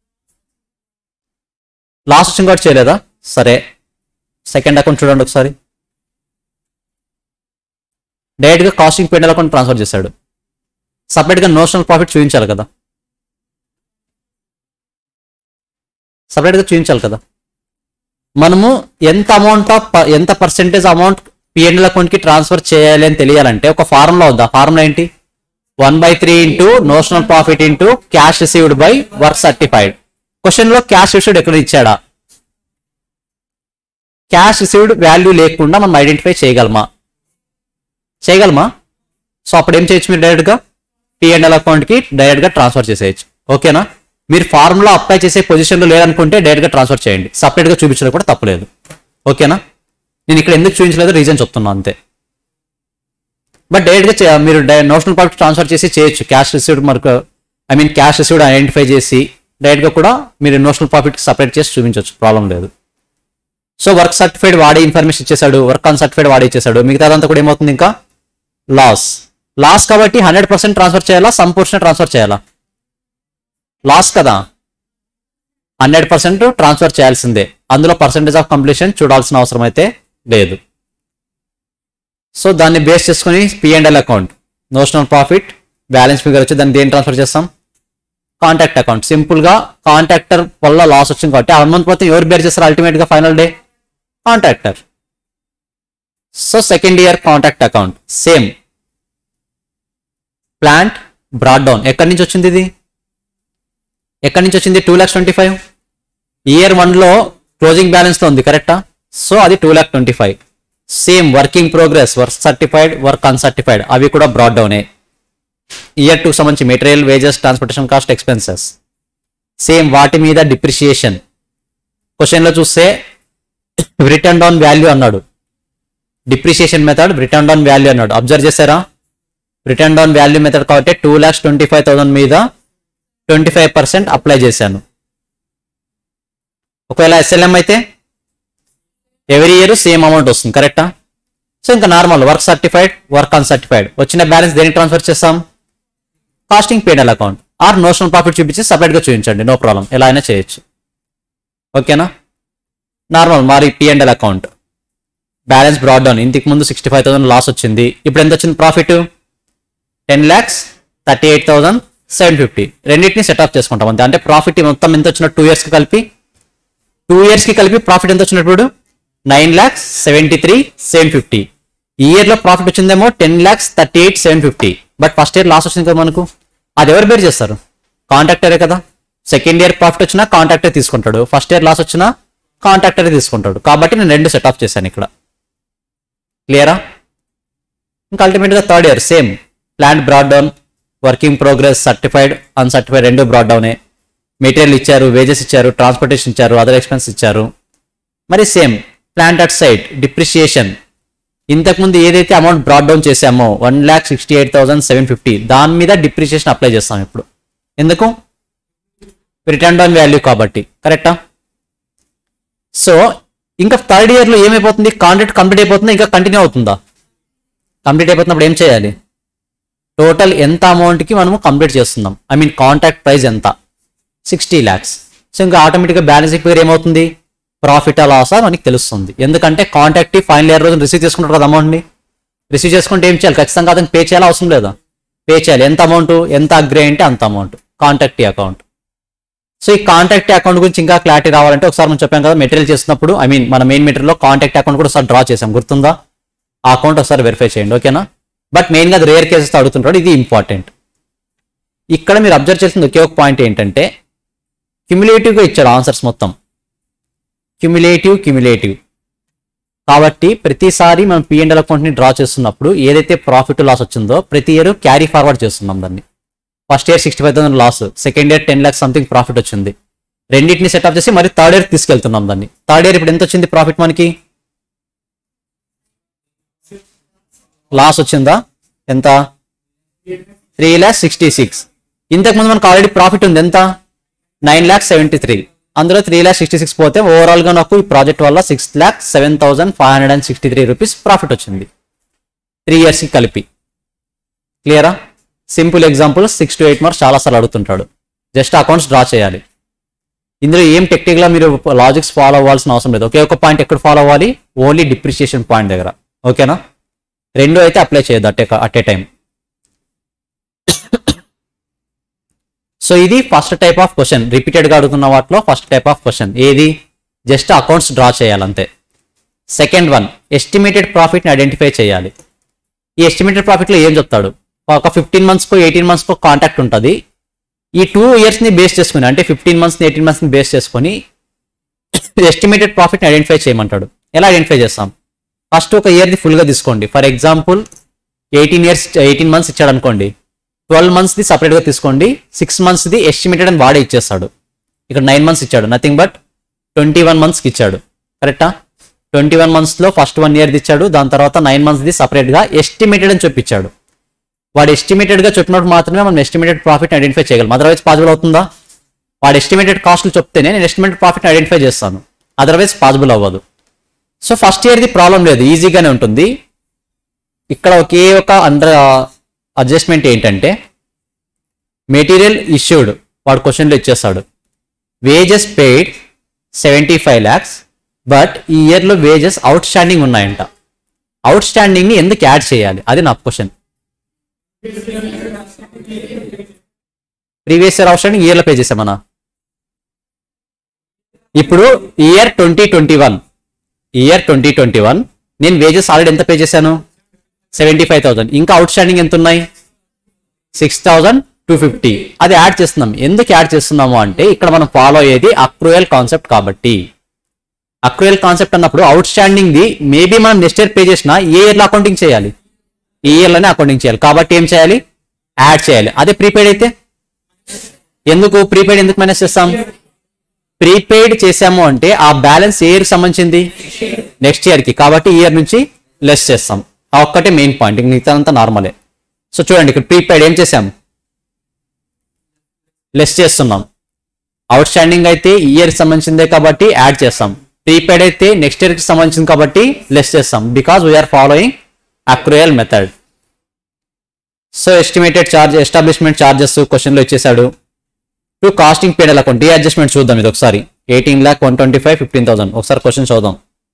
లాస్ట్ వచ్చిన కూడా చేయలేదా సరే సెకండ్ అకౌంట్ చూడండి ఒకసారి డైరెక్ట్గా కాస్టింగ్ పెండల్ అకౌంట్ ట్రాన్స్ఫర్ చేశాడు సపరేట్గా నోషనల్ ప్రాఫిట్ చూపించాలి కదా సపరేట్గా చూపించాలి కదా మనము ఎంత అమౌంట్ ఆఫ్ ఎంత పర్సెంటేజ్ అమౌంట్ పిఎన్ఎల్ అకౌంట్కి ట్రాన్స్ఫర్ చేయాలి అని తెలియాలంటే ఒక ఫార్ములా ఉంది ఆ ఫార్ములా ఏంటి one by three into notional profit into cash received by work certified question లో క్యాష్ రిసీవ్డ్ ఎక్కడ ఇచ్చాడా క్యాష్ రిసీవ్డ్ వాల్యూ లేకుండా మనం ఐడెంటిఫై చేయగలమా చేయగలమా సో అప్పుడు ఏం చేయొచ్చు మీరు డైరెక్ట్గా పిఎన్ఎల్ అకౌంట్కి డైరెక్ట్గా ట్రాన్స్ఫర్ చేసేయచ్చు ఓకేనా మీరు ఫార్ములా అప్లై చేసే పొజిషన్లో లేదనుకుంటే డైరెక్ట్గా ట్రాన్స్ఫర్ చేయండి సపరేట్గా చూపించడం కూడా తప్పలేదు ఓకేనా నేను ఇక్కడ ఎందుకు చూపించలేదు రీజన్ చెప్తున్నా అంతే బట్ డైరెక్ట్గా చే- మీరు నోషనల్ ప్రాఫిట్ ట్రాన్స్ఫర్ చేసి చేయొచ్చు క్యాష్ రిసీవ్డ్ మనకు I mean cash received identify చేసి డైరెక్ట్గా కూడా మీరు నోషనల్ ప్రాఫిట్ సపరేట్ చేసి చూపించవచ్చు ప్రాబ్లం లేదు సో వర్క్ సర్టిఫైడ్ వాడే ఇన్ఫర్మేషన్ ఇచ్చేసాడు వర్క్ ఆన్ సర్టిఫైడ్ వాడే ఇచ్చేసాడు మిగతాదంతా కూడా ఏమవుతుంది ఇంకా లాస్ లాస్ కాబట్టి హండ్రెడ్ పర్సెంట్ ట్రాన్స్ఫర్ చేయాలా సమ్ పోర్షన్ ట్రాన్స్ఫర్ చేయాలా లాస్ కదా హండ్రెడ్ పర్సెంట్ ట్రాన్స్ఫర్ చేయాల్సిందే అందులో పర్సెంటేజ్ ఆఫ్ కంప్లీషన్ చూడాల్సిన అవసరం అయితే లేదు సో దాన్ని బేస్ చేసుకుని P and L account notional profit balance figure వచ్చి దాన్ని దేని ట్రాన్స్ఫర్ చేస్తాం కాంటాక్ట్ అకౌంట్ సింపుల్ గా కాంట్రాక్టర్ వల్ల లాస్ వచ్చింది కాబట్టి ఆ అమౌంట్ మొత్తం ఎవరు బేర్ చేస్తారు అల్టిమేట్ గా final day contractor so second year contact account same plant brought down ఎక్కడి నుంచి వచ్చింది ఇది ఎక్కడి నుంచి వచ్చింది two lakhs twenty five year వన్లో క్లోజింగ్ బ్యాలెన్స్లో ఉంది కరెక్టా సో అది two lakh twenty five same working progress work certified work uncertified అవి కూడా బ్రాడ్ డౌనే ఇయర్ టూ సంబంధించి material wages transportation cost expenses same వాటి మీద డిప్రిషియేషన్ క్వశ్చన్లో చూస్తే రిటర్న్ డౌన్ వాల్యూ అన్నాడు depreciation method return down value అన్నాడు అబ్జర్వ్ చేశారా రిటర్న్ డౌన్ వాల్యూ మెథడ్ కాబట్టి two lakhs twenty five thousand మీద ట్వంటీ ఫైవ్ పర్సెంట్ అప్లై చేశాను ఒకవేళ ఎస్ఎల్ఎం అయితే ఎవ్రీ ఇయర్ సేమ్ అమౌంట్ వస్తుంది కరెక్టా సో ఇంకా normal work certified work uncertified వచ్చిన బ్యాలెన్స్ దేనికి ట్రాన్స్ఫర్ చేస్తాం costing P and L account or notional profit చూపించి సపరేట్గా చూపించండి నో ప్రాబ్లం ఎలా అయినా చేయొచ్చు ఓకేనా నార్మల్ మరి P and L account balance brought down ఇంతకు ముందు సిక్స్టీ ఫైవ్ థౌసండ్ లాస్ వచ్చింది ఇప్పుడు ఎంత వచ్చింది profit ten lakhs thirty eight thousand seven fifty రెండింటిని సెట్ ఆఫ్ చేసుకుంటాం అంతే అంటే ప్రాఫిట్ మొత్తం ఎంత వచ్చిన టూ ఇయర్స్కి కలిపి టూ ఇయర్స్కి కలిపి ప్రాఫిట్ ఎంత వచ్చినప్పుడు nine lakhs seventy three seven fifty ఈ ఇయర్లో ప్రాఫిట్ వచ్చిందేమో ten lakhs thirty eight seven fifty but first year loss వచ్చింది కదా మనకు అది ఎవరు బేర్ చేస్తారు కాంట్రాక్టరే కదా సెకండ్ ఇయర్ ప్రాఫిట్ వచ్చినా కాంట్రాక్టర్ తీసుకుంటాడు ఫస్ట్ ఇయర్ లాస్ వచ్చినా కాంట్రాక్టరే తీసుకుంటాడు కాబట్టి నేను రెండు సెట్ ఆఫ్ చేశాను ఇక్కడ క్లియరా ఇంకా అల్టిమేట్గా third year same plant brought down working progress certified uncertified రెండు బ్రాడ్ డౌనే మెటీరియల్ ఇచ్చారు వేజెస్ ఇచ్చారు ట్రాన్స్పోర్టేషన్ ఇచ్చారు అదర్ ఎక్స్పెన్స్ ఇచ్చారు మరి same plant at site depreciation ఇంతకుముందు ఏదైతే అమౌంట్ బ్రాడ్ డౌన్ చేసామో one lakh sixty eight thousand seven fifty దాని మీద డిప్రిషియేషన్ అప్లై చేస్తాం ఇప్పుడు ఎందుకు రిటర్న్ డౌన్ వాల్యూ కాబట్టి కరెక్టా సో ఇంకా థర్డ్ ఇయర్లో ఏమైపోతుంది కాంట్రాక్ట్ కంప్లీట్ అయిపోతుందా ఇంకా కంటిన్యూ అవుతుందా కంప్లీట్ అయిపోతున్నప్పుడు ఏం చేయాలి టోటల్ ఎంత అమౌంట్కి మనము కంప్లీట్ చేస్తున్నాం ఐ మీన్ కాంట్రాక్ట్ ప్రైస్ ఎంత సిక్స్టీ ల్యాక్స్ సో ఇంకా ఆటోమేటిక్గా బ్యాలెన్స్ ఫిగర్ ఏమవుతుంది ప్రాఫిట్ లాసా మనకి తెలుస్తుంది ఎందుకంటే కాంట్రాక్ట్ ఫైనల్ ఇయర్ రోజు రిసీవ్ చేసుకుంటారు కదా అమౌంట్ని రిసీవ్ చేసుకుంటే ఏం చేయాలి ఖచ్చితంగా అతను పే చేయాలి అవసరం లేదా పే చేయాలి ఎంత అమౌంట్ ఎంత అగ్రే అంటే అంత అమౌంట్ కాంట్రాక్ట్ అకౌంట్ సో ఈ కాంటాక్ట్ అకౌంట్ గురించి ఇంకా క్లారిటీ రావాలంటే ఒకసారి మనం చెప్పాం కదా మెటీరియల్ చేస్తున్నప్పుడు ఐ మీన్ మన మెయిన్ మెటీరియల్లో కాంటాక్ట్ అకౌంట్ కూడా ఒకసారి డ్రా చేసాం గుర్తుందా ఆ అకౌంట్ ఒకసారి వెరిఫై చేయండి ఓకేనా బట్ మెయిన్గా అది రేర్ కేసెస్ అడుగుతుంటాడు ఇది ఇంపార్టెంట్ ఇక్కడ మీరు అబ్జర్వ్ చేసిన ఒకే ఒక పాయింట్ ఏంటంటే క్యుములేటివ్గా ఇచ్చాడు ఆన్సర్స్ మొత్తం క్యుములేటివ్ క్యుములేటివ్ కాబట్టి ప్రతిసారి మనం పిఎండ్ఎల్ అకౌంట్ని డ్రా చేస్తున్నప్పుడు ఏదైతే ప్రాఫిట్ లాస్ వచ్చిందో ప్రతి ఇయర్ క్యారీ ఫార్వర్డ్ చేస్తున్నాం దాన్ని first year sixty five thousand loss second year ten lakhs something profit వచ్చింది రెండింటిని సెటప్ చేసి మరి థర్డ్ ఇయర్ తీసుకెళ్తున్నాం దాన్ని థర్డ్ ఇయర్ ఇప్పుడు ఎంత వచ్చింది ప్రాఫిట్ మనకి లాస్ వచ్చిందా ఎంత త్రీ ల్యాక్స్ సిక్స్టీ సిక్స్ ఇంతకుముందు మనకు ఆల్రెడీ ప్రాఫిట్ ఉంది ఎంత నైన్ ల్యాక్స్ సెవెంటీ త్రీ అందులో త్రీ ల్యాక్స్ సిక్స్టీ సిక్స్ పోతే ఓవరాల్ గా నాకు ఈ ప్రాజెక్ట్ వల్ల six lakh seven thousand five hundred and sixty three rupees profit వచ్చింది త్రీ ఇయర్స్కి కలిపి క్లియరా simple example six to eight marks చాలాసార్లు అడుగుతుంటాడు జస్ట్ అకౌంట్స్ డ్రా చేయాలి ఇందులో ఏం టెక్నిక్గా మీరు లాజిక్స్ ఫాలో అవ్వాల్సిన అవసరం లేదు ఒకే ఒక పాయింట్ ఎక్కడ ఫాలో అవ్వాలి ఓన్లీ డిప్రిషియేషన్ పాయింట్ దగ్గర ఓకేనా రెండు అయితే అప్లై చేయొద్దు at at a time so ఇది ఫస్ట్ టైప్ ఆఫ్ క్వశ్చన్ రిపీటెడ్గా అడుగుతున్న వాటిలో ఫస్ట్ టైప్ ఆఫ్ క్వశ్చన్ ఏది జస్ట్ అకౌంట్స్ డ్రా చేయాలంతే సెకండ్ వన్ ఎస్టిమేటెడ్ ప్రాఫిట్ని ఐడెంటిఫై చేయాలి ఈ ఎస్టిమేటెడ్ ప్రాఫిట్లో ఏం చెప్తాడు ఒక ఫిఫ్టీన్ మంత్స్కో ఎయిటీన్ మంత్స్కో కాంటాక్ట్ ఉంటుంది ఈ టూ ఇయర్స్ని బేస్ చేసుకుని అంటే ఫిఫ్టీన్ మంత్స్ని ఎయిటీన్ మంత్స్ని బేస్ చేసుకొని ఎస్టిమేటెడ్ ప్రాఫిట్ని ఐడెంటిఫై చేయమంటాడు ఎలా ఐడెంటిఫై చేస్తాం ఫస్ట్ ఒక ఇయర్ది ఫుల్గా తీసుకోండి for example eighteen years eighteen months ఇచ్చాడు అనుకోండి ట్వెల్వ్ మంత్స్ది సపరేట్గా తీసుకోండి సిక్స్ మంత్స్ది ఎస్టిమేటెడ్ అని వాడే ఇచ్చేస్తాడు ఇక్కడ నైన్ మంత్స్ ఇచ్చాడు నథింగ్ బట్ ట్వంటీ వన్ మంత్స్కి ఇచ్చాడు కరెక్టా ట్వంటీ వన్ మంత్స్లో ఫస్ట్ వన్ ఇయర్ది ఇచ్చాడు దాని తర్వాత నైన్ మంత్స్ది సపరేట్గా ఎస్టిమేటెడ్ అని చూపించాడు వాడు ఎస్టిమేటెడ్గా చెప్పినప్పుడు మాత్రమే మనం ఎస్టిమేటెడ్ ప్రాఫిట్ ఐడెంటిఫై చేయగలం అదర్వైజ్ పాసిబుల్ అవుతుందా వాడు ఎస్టిమేటెడ్ కాస్ట్లు చెప్తేనే నేను ఎస్టిమేటెడ్ ప్రాఫిట్ ఐడెంటిఫై చేస్తాను అదర్వైజ్ పాసిబుల్ అవ్వదు సో ఫస్ట్ ఇయర్ది ప్రాబ్లం లేదు ఈజీగానే ఉంటుంది ఇక్కడ ఒకే ఒక అండర్ అడ్జస్ట్మెంట్ ఏంటంటే మెటీరియల్ ఇష్యూడ్ వాడు క్వశ్చన్లో ఇచ్చేస్తాడు wages paid seventy five lakhs but ఈ ఇయర్లో వేజెస్ అవుట్ స్టాండింగ్ ఉన్నాయంట అవుట్ స్టాండింగ్ని ఎందుకు యాడ్ చేయాలి అది నా question previous year outstanding ఇయర్లో పే చేసామన్నా ఇప్పుడు year twenty twenty one year twenty twenty one నేను వేజెస్ ఆల్రెడీ ఎంత పే చేశాను సెవెంటీ ఫైవ్ థౌసండ్ ఇంకా అవుట్ స్టాండింగ్ ఎంత ఉన్నాయి సిక్స్ థౌసండ్ టూ ఫిఫ్టీ అది యాడ్ చేస్తున్నాం ఎందుకు యాడ్ చేస్తున్నాము అంటే ఇక్కడ మనం ఫాలో అయ్యేది అక్రూయల్ కాన్సెప్ట్ కాబట్టి అక్రూయల్ కాన్సెప్ట్ అన్నప్పుడు అవుట్ స్టాండింగ్ ది మేబీ మనం నెక్స్ట్ ఇయర్ పే చేసినా ఏ ఇయర్లో అకౌంటింగ్ చేయాలి ఈ ఇయర్లోనే అకౌంటింగ్ చేయాలి కాబట్టి ఏం చేయాలి యాడ్ చేయాలి అదే ప్రీపెయిడ్ అయితే ఎందుకు ప్రీపెయిడ్ ఎందుకు మైనస్ చేస్తాం ప్రీపెయిడ్ చేసాము అంటే ఆ బ్యాలెన్స్ ఏ ఇయర్కి సంబంధించింది నెక్స్ట్ ఇయర్కి కాబట్టి ఈ ఇయర్ నుంచి లెస్ చేస్తాం ఆ ఒక్కటే మెయిన్ పాయింట్ ఇంక మిగతా అంతా నార్మలే సో చూడండి ఇక్కడ ప్రీపెయిడ్ ఏం చేసాం లెస్ చేస్తున్నాం అవుట్ స్టాండింగ్ అయితే ఈ ఇయర్ సంబంధించిందే కాబట్టి యాడ్ చేస్తాం ప్రీపెయిడ్ అయితే నెక్స్ట్ ఇయర్కి సంబంధించింది కాబట్టి లెస్ చేస్తాం because we are following accrual method so estimated charge establishment charges క్వశ్చన్లో ఇచ్చేసాడు to costing period account the adjustment చూద్దాం ఇది ఒకసారి eighteen lakh one twenty five fifteen thousand ఒకసారి క్వశ్చన్ చూద్దాం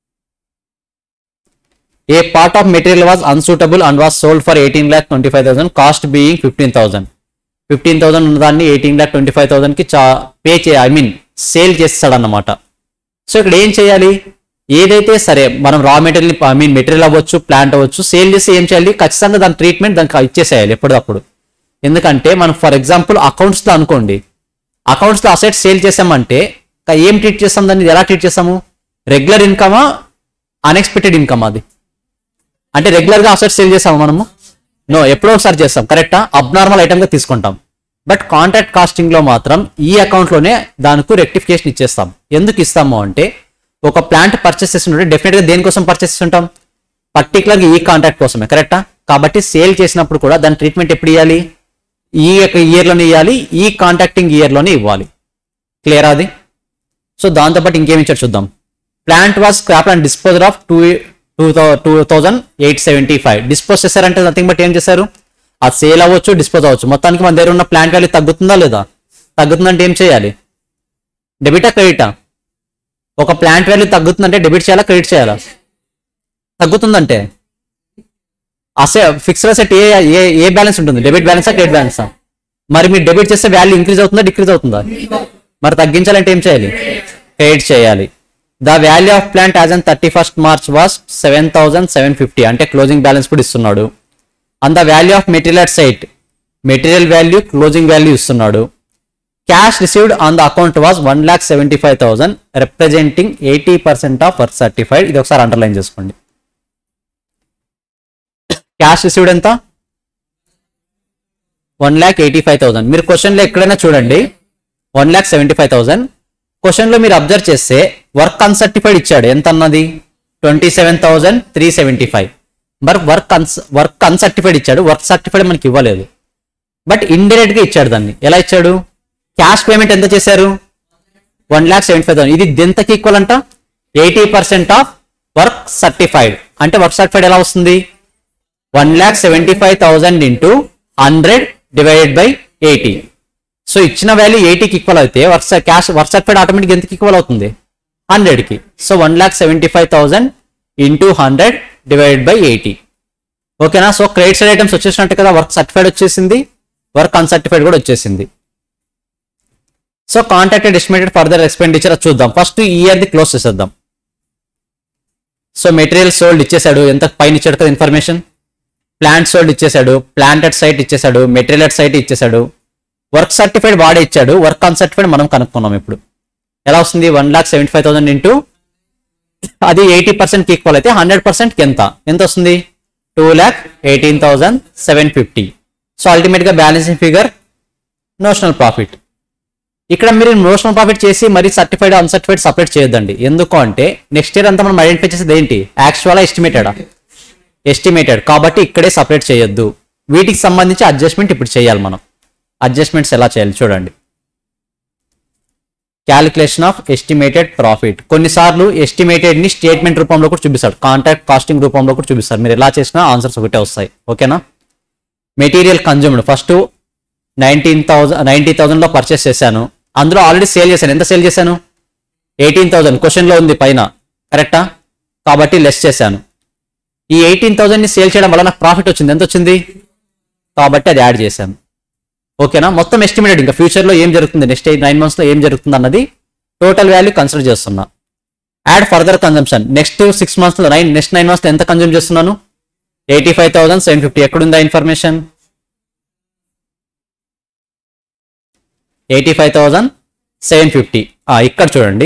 a part of material was unsuitable and was sold for eighteen lakh twenty five thousand cost being fifteen thousand fifteen thousand ఉన్న దాన్ని eighteen lakh twenty five థౌసండ్కి చా పే చే ఐ మీన్ సేల్ చేస్తాడన్నమాట సో ఇక్కడ ఏం చేయాలి ఏదైతే సరే మనం raw material I mean material అవ్వచ్చు ప్లాంట్ అవ్వచ్చు సేల్ చేసి ఏం చేయాలి ఖచ్చితంగా దాని ట్రీట్మెంట్ దానికి ఇచ్చేసేయాలి ఎప్పటికప్పుడు ఎందుకంటే మనం ఫర్ ఎగ్జాంపుల్ అకౌంట్స్లో అనుకోండి అకౌంట్స్లో అసెట్ సేల్ చేసామంటే ఇంకా ఏం ట్రీట్ చేస్తాం దాన్ని ఎలా ట్రీట్ చేస్తాము రెగ్యులర్ ఇన్కమా అన్ఎక్స్పెక్టెడ్ ఇన్కమ్ అది అంటే రెగ్యులర్గా అసెట్ సేల్ చేస్తాము మనము నో ఎప్పుడో ఒకసారి చేస్తాం కరెక్టా అబ్నార్మల్ ఐటమ్గా తీసుకుంటాం బట్ కాంట్రాక్ట్ కాస్టింగ్లో మాత్రం ఈ అకౌంట్లోనే దానికి రెక్టిఫికేషన్ ఇచ్చేస్తాం ఎందుకు ఇస్తాము అంటే ఒక ప్లాంట్ పర్చేస్ చేస్తుంటే డెఫినెట్గా దేనికోసం పర్చేస్ చేస్తుంటాం పర్టికులర్గా ఈ కాంట్రాక్ట్ కోసమే కరెక్టా కాబట్టి సేల్ చేసినప్పుడు కూడా దాని ట్రీట్మెంట్ ఎప్పుడు ఇవ్వాలి ఈ యొక్క ఇయర్లోనే ఇవ్వాలి ఈ కాంట్రాక్టింగ్ ఇయర్లోనే ఇవ్వాలి క్లియర్ అది సో దాంతోపాటు ఇంకేమి ఇచ్చారు చూద్దాం plant was scrap and disposal of two two two thousand eight seventy five dispose చేశారంటే నథింగ్ బట్ ఏం చేశారు అది సేల్ అవ్వచ్చు డిస్పోజ్ అవ్వచ్చు మొత్తానికి మన దగ్గర ఉన్న ప్లాంట్ వాల్యూ తగ్గుతుందా లేదా తగ్గుతుందంటే ఏం చేయాలి డెబిటా క్రెడిటా ఒక ప్లాంట్ వాల్యూ తగ్గుతుందంటే డెబిట్ చేయాలా క్రెడిట్ చేయాలా తగ్గుతుందంటే అసే ఫిక్స్డ్ అసెట్ ఏ ఏ ఏ బ్యాలెన్స్ ఉంటుంది డెబిట్ బ్యాలెన్సా క్రెడిట్ బ్యాలెన్సా మరి మీరు డెబిట్ చేస్తే వాల్యూ ఇంక్రీజ్ అవుతుందా డిక్రీజ్ అవుతుందా మరి తగ్గించాలంటే ఏం చేయాలి క్రెడిట్ చేయాలి the value of plant as on thirty first March was seven thousand seven fifty అంటే క్లోజింగ్ బ్యాలెన్స్ కూడా ఇస్తున్నాడు and the value of material at site material value closing value ఇస్తున్నాడు cash received on the account was one lakh seventy five thousand representing eighty percent of work certified ఇది ఒకసారి underline చేసుకోండి cash received ఎంత one lakh eighty five thousand మీరు క్వశ్చన్లో ఎక్కడైనా చూడండి one lakh seventy five thousand క్వశ్చన్లో మీరు అబ్జర్వ్ చేస్తే వర్క్ అన్సర్టిఫైడ్ ఇచ్చాడు ఎంత అన్నది twenty seven thousand three seventy five మరి వర్క్ అన్స్ వర్క్ అన్సర్టిఫైడ్ ఇచ్చాడు వర్క్ సర్టిఫైడ్ మనకి ఇవ్వలేదు బట్ ఇండైరెక్ట్ గా ఇచ్చాడు దాన్ని ఎలా ఇచ్చాడు క్యాష్ పేమెంట్ ఎంత చేశారు one lakh seventy five thousand ఇది ఎంతకి ఈక్వల్ అంట eighty percent of work certified అంటే వర్క్ సర్టిఫైడ్ ఎలా వస్తుంది one lakh seventy five thousand into hundred divided by eighty so ఇచ్చిన వాల్యూ ఎయిటీకి ఈక్వల్ అయితే work cash work certified automatic ఎంతకి ఈక్వల్ అవుతుంది హండ్రెడ్కి so one lakh seventy five thousand into hundred divided by eighty ఓకేనా సో క్రెడిట్ సైడ్ ఐటమ్స్ వచ్చేసినట్టు కదా work certified వచ్చేసింది వర్క్ అన్సర్టిఫైడ్ కూడా వచ్చేసింది so contracted estimated further expenditure చూద్దాం ఫస్ట్ ఈ ఇయర్ ది క్లోజ్ చేసేద్దాం సో మెటీరియల్ సోల్డ్ ఇచ్చేసాడు ఎంత పైన ఇచ్చాడు కదా ఇన్ఫర్మేషన్ ప్లాంట్ సోల్డ్ ఇచ్చేసాడు ప్లాంట్ అట్ సైట్ ఇచ్చేసాడు మెటీరియల్ అట్ సైట్ ఇచ్చేసాడు వర్క్ సర్టిఫైడ్ వాడే ఇచ్చాడు వర్క్ అన్సర్టిఫైడ్ మనం కనుక్కున్నాం ఇప్పుడు ఎలా వస్తుంది one lakh seventy five thousand into అది ఎయిటీ పర్సెంట్ ఈక్వల్ అయితే హండ్రెడ్ పర్సెంట్ ఎంత ఎంత వస్తుంది two lakh eighteen thousand seven fifty so ultimate గా బ్యాలెన్సింగ్ ఫిగర్ నోషనల్ ప్రాఫిట్ ఇక్కడ మీరు నోషనల్ ప్రాఫిట్ చేసి మరి సర్టిఫైడ్ అన్సర్టిఫైడ్ సపరేట్ చేయొద్దండి ఎందుకు అంటే నెక్స్ట్ ఇయర్ అంతా మనం ఐడెంటిఫై చేసేది ఏంటి యాక్చువల్ ఎస్టిమేటెడా ఎస్టిమేటెడ్ కాబట్టి ఇక్కడే సపరేట్ చేయొద్దు వీటికి సంబంధించి అడ్జస్ట్మెంట్ ఇప్పుడు చేయాలి మనం అడ్జస్ట్మెంట్స్ ఎలా చేయాలి చూడండి క్యాలిక్యులేషన్ ఆఫ్ ఎస్టిమేటెడ్ ప్రాఫిట్ కొన్నిసార్లు ఎస్టిమేటెడ్ ని స్టేట్మెంట్ రూపంలో కూడా చూపిస్తాడు కాంట్రాక్ట్ కాస్టింగ్ రూపంలో కూడా చూపిస్తారు మీరు ఎలా చేసినా ఆన్సర్స్ ఒకటే వస్తాయి ఓకేనా material consumed first nineteen thousand ninety థౌసండ్లో పర్చేస్ చేశాను అందులో ఆల్రెడీ సేల్ చేశాను ఎంత సేల్ చేశాను ఎయిటీన్ థౌసండ్ క్వశ్చన్లో ఉంది పైన కరెక్టా కాబట్టి లెస్ చేశాను ఈ ఎయిటీన్ థౌసండ్ని సేల్ చేయడం వల్ల నాకు ప్రాఫిట్ వచ్చింది ఎంత వచ్చింది కాబట్టి అది యాడ్ చేశాను ఓకేనా మొత్తం ఎస్టిమేటెడ్ ఇంకా ఫ్యూచర్లో ఏం జరుగుతుంది నెక్స్ట్ నైన్ మంత్స్లో ఏం జరుగుతుంది అన్నది టోటల్ వాల్యూ కన్సిడర్ చేస్తున్నా add further consumption next six మంత్స్లో నైన్ నెక్స్ట్ నైన్ మంత్స్లో ఎంత కన్జ్యూమ్ చేస్తున్నాను eighty five thousand seven fifty ఎక్కడుందా information eighty five thousand seven fifty ఇక్కడ చూడండి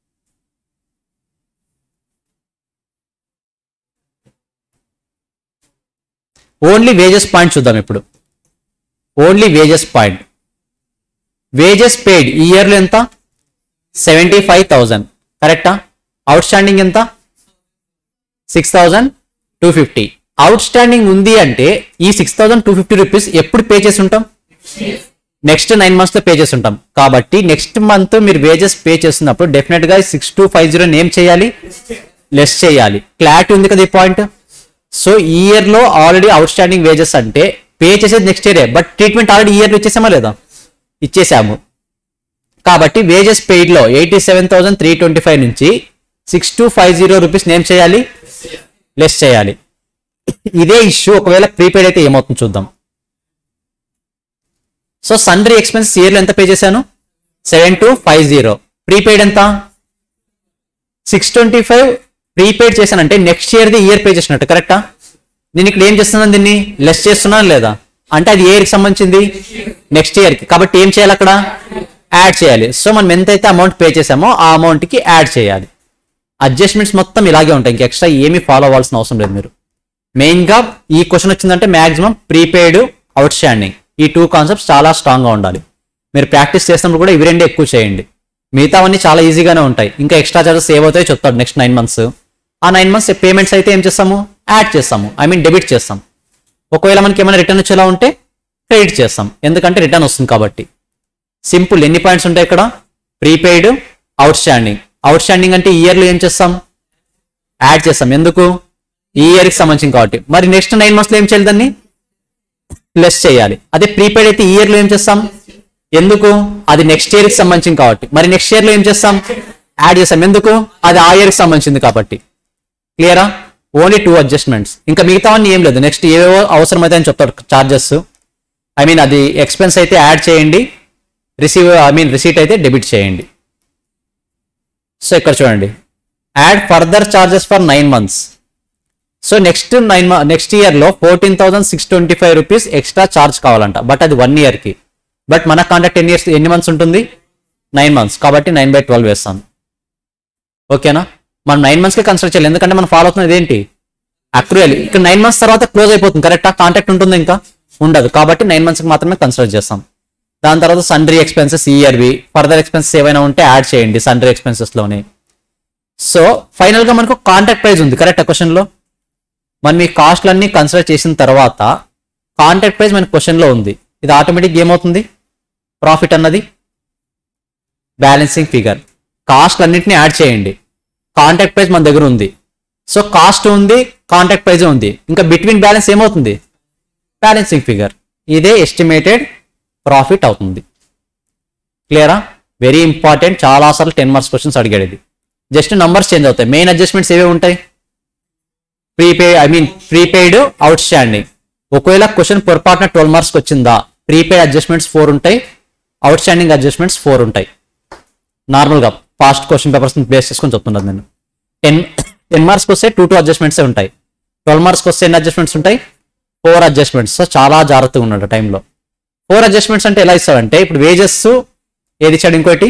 ఓన్లీ వేజెస్ పాయింట్ చూద్దాం ఇప్పుడు only wages point wages paid ఈ ఇయర్లో ఎంత సెవెంటీ ఫైవ్ థౌజండ్ కరెక్టా అవుట్ స్టాండింగ్ ఎంత six thousand two fifty outstanding ఉంది అంటే ఈ six thousand two fifty rupees ఎప్పుడు పే చేసి ఉంటాం నెక్స్ట్ నైన్ మంత్స్ లో పే చేసి ఉంటాం కాబట్టి నెక్స్ట్ మంత్ మీరు వేజెస్ పే చేస్తున్నప్పుడు డెఫినెట్ గా సిక్స్ టూ ఫైవ్ జీరో ఏం చేయాలి లెస్ చేయాలి క్లారిటీ ఉంది కదా ఈ పాయింట్ సో ఈ ఇయర్ లో ఆల్రెడీ అవుట్ స్టాండింగ్ వేజెస్ అంటే పే చేసేది నెక్స్ట్ ఇయరే బట్ ట్రీట్మెంట్ ఆల్రెడీ ఇయర్ ఇచ్చేసామా లేదా ఇచ్చేసాము కాబట్టి వేజెస్ పెయిడ్ లో eighty seven thousand three twenty five నుంచి six two five zero rupees ఏం చేయాలి లెస్ చేయాలి ఇదే ఇష్యూ ఒకవేళ ప్రీపెయిడ్ అయితే ఏమవుతుంది చూద్దాం సో సండ్రీ ఎక్స్పెన్స్ ఇయర్లో ఎంత పే చేశాను seven two five zero prepaid ఎంత సిక్స్ ట్వంటీ ఫైవ్ ప్రీపెయిడ్ చేశానంటే నెక్స్ట్ ఇయర్ది ఇయర్ పే చేసినట్టు కరెక్టా నేను ఇక్కడ ఏం చేస్తున్నాను దీన్ని లెస్ చేస్తున్నాను లేదా అంటే అది ఏ ఇయర్కి సంబంధించింది నెక్స్ట్ ఇయర్కి కాబట్టి ఏం చేయాలి అక్కడ యాడ్ చేయాలి సో మనం ఎంతైతే అమౌంట్ పే చేసామో ఆ అమౌంట్కి యాడ్ చేయాలి అడ్జస్ట్మెంట్స్ మొత్తం ఇలాగే ఉంటాయి ఇంక ఎక్స్ట్రా ఏమీ ఫాలో అవ్వాల్సిన అవసరం లేదు మీరు మెయిన్గా ఈ క్వశ్చన్ వచ్చిందంటే మాక్సిమం ప్రీపెయిడ్ అవుట్ స్టాండింగ్ ఈ టూ కాన్సెప్ట్స్ చాలా స్ట్రాంగ్గా ఉండాలి మీరు ప్రాక్టీస్ చేసినప్పుడు కూడా ఇవి రెండే ఎక్కువ చేయండి మిగతావన్నీ చాలా ఈజీగానే ఉంటాయి ఇంకా ఎక్స్ట్రా చార్జెస్ సేవ్ అవుతాయి చెప్తాడు నెక్స్ట్ నైన్ మంత్స్ ఆ నైన్ మంత్స్ పేమెంట్స్ అయితే ఏం చేస్తాము యాడ్ చేస్తాము ఐ మీన్ డెబిట్ చేస్తాం ఒకవేళ మనకి ఏమైనా రిటర్న్ వచ్చేలా ఉంటే క్రెడిట్ చేస్తాం ఎందుకంటే రిటర్న్ వస్తుంది కాబట్టి సింపుల్ ఎన్ని పాయింట్స్ ఉంటాయి ఇక్కడ prepaid outstanding outstanding అంటే ఇయర్లో ఏం చేస్తాం యాడ్ చేస్తాం ఎందుకు ఈ ఇయర్కి సంబంధించి కాబట్టి మరి నెక్స్ట్ నైన్ మంత్స్లో ఏం చేయాలి దాన్ని లెస్ చేయాలి అదే ప్రీపెయిడ్ అయితే ఇయర్లో ఏం చేస్తాం ఎందుకు అది నెక్స్ట్ ఇయర్కి సంబంధించింది కాబట్టి మరి నెక్స్ట్ ఇయర్లో ఏం చేస్తాం యాడ్ చేస్తాం ఎందుకు అది ఆ ఇయర్కి సంబంధించింది కాబట్టి క్లియరా ఓన్లీ టూ అడ్జస్ట్మెంట్స్ ఇంకా మిగతావన్నీ ఏం లేదు నెక్స్ట్ ఏవేవో అవసరమైతే అని చెప్తాడు చార్జెస్ ఐ మీన్ అది ఎక్స్పెన్స్ అయితే యాడ్ చేయండి రిసీవ్ ఐ మీన్ రిసీట్ అయితే డెబిట్ చేయండి సో ఇక్కడ చూడండి add further charges for nine months so next nine next ఇయర్లో fourteen thousand six twenty five rupees extra charge కావాలంట బట్ అది వన్ ఇయర్కి బట్ మన కాంటాక్ట్ ఎన్ని ఇయర్స్ ఎన్ని మంత్స్ ఉంటుంది నైన్ మంత్స్ కాబట్టి నైన్ బై ట్వెల్వ్ వేస్తాను ఓకేనా మనం నైన్ మంత్స్కి కన్సిడర్ చేయాలి ఎందుకంటే మనం ఫాలో అవుతున్నది ఏంటి అక్రూయల్ ఇక్కడ నైన్ మంత్స్ తర్వాత క్లోజ్ అయిపోతుంది కరెక్టా కాంటాక్ట్ ఉంటుంది ఇంకా ఉండదు కాబట్టి నైన్ మంత్స్కి మాత్రమే కన్సిడర్ చేస్తాం దాని తర్వాత సండ్రీ ఎక్స్పెన్సెస్ ఇయర్వి ఫర్దర్ ఎక్స్పెన్సెస్ ఏవైనా ఉంటే యాడ్ చేయండి సండ్రీ ఎక్స్పెన్సెస్లోనే సో ఫైనల్గా మనకు కాంటాక్ట్ ప్రైస్ ఉంది కరెక్ట్ క్వశ్చన్లో మనం ఈ కాస్ట్లన్నీ కన్సిడర్ చేసిన తర్వాత కాంటాక్ట్ ప్రైస్ మన క్వశ్చన్లో ఉంది ఇది ఆటోమేటిక్ ఏమవుతుంది ప్రాఫిట్ అన్నది బ్యాలెన్సింగ్ ఫిగర్ కాస్ట్ అన్నింటినీ యాడ్ చేయండి కాంటాక్ట్ ప్రైస్ మన దగ్గర ఉంది సో కాస్ట్ ఉంది కాంటాక్ట్ ప్రైజ్ ఉంది ఇంకా బిట్వీన్ బ్యాలెన్స్ ఏమవుతుంది బ్యాలెన్సింగ్ ఫిగర్ ఇదే ఎస్టిమేటెడ్ ప్రాఫిట్ అవుతుంది క్లియరా వెరీ ఇంపార్టెంట్ చాలా సార్లు టెన్ మార్క్స్ క్వశ్చన్స్ అడిగాడు ఇది జస్ట్ నంబర్స్ చేంజ్ అవుతాయి మెయిన్ అడ్జస్ట్మెంట్స్ ఏవే ఉంటాయి prepay I mean prepaid outstanding ఒకవేళ క్వశ్చన్ పొరపాటున ట్వెల్వ్ మార్క్స్ వచ్చిందా ప్రీపెయిడ్ అడ్జస్ట్మెంట్స్ ఫోర్ ఉంటాయి అవుట్ స్టాండింగ్ అడ్జస్ట్మెంట్స్ ఫోర్ ఉంటాయి నార్మల్గా పాస్ట్ క్వశ్చన్ పేపర్స్ బేస్ చేసుకొని చెప్తున్నాను నేను టెన్ టెన్ మార్క్స్కి వస్తే టూ టూ అడ్జస్ట్మెంట్సే ఉంటాయి ట్వెల్వ్ మార్క్స్కి వస్తే ఎన్ని అడ్జస్ట్మెంట్స్ ఉంటాయి ఫోర్ అడ్జస్ట్మెంట్స్ సో చాలా జాగ్రత్తగా ఉన్నాడు ఆ టైంలో ఫోర్ అడ్జస్ట్మెంట్స్ అంటే ఎలా ఇస్తాడంటే ఇప్పుడు వేజెస్ ఏది ఇచ్చాడు ఇంకోటి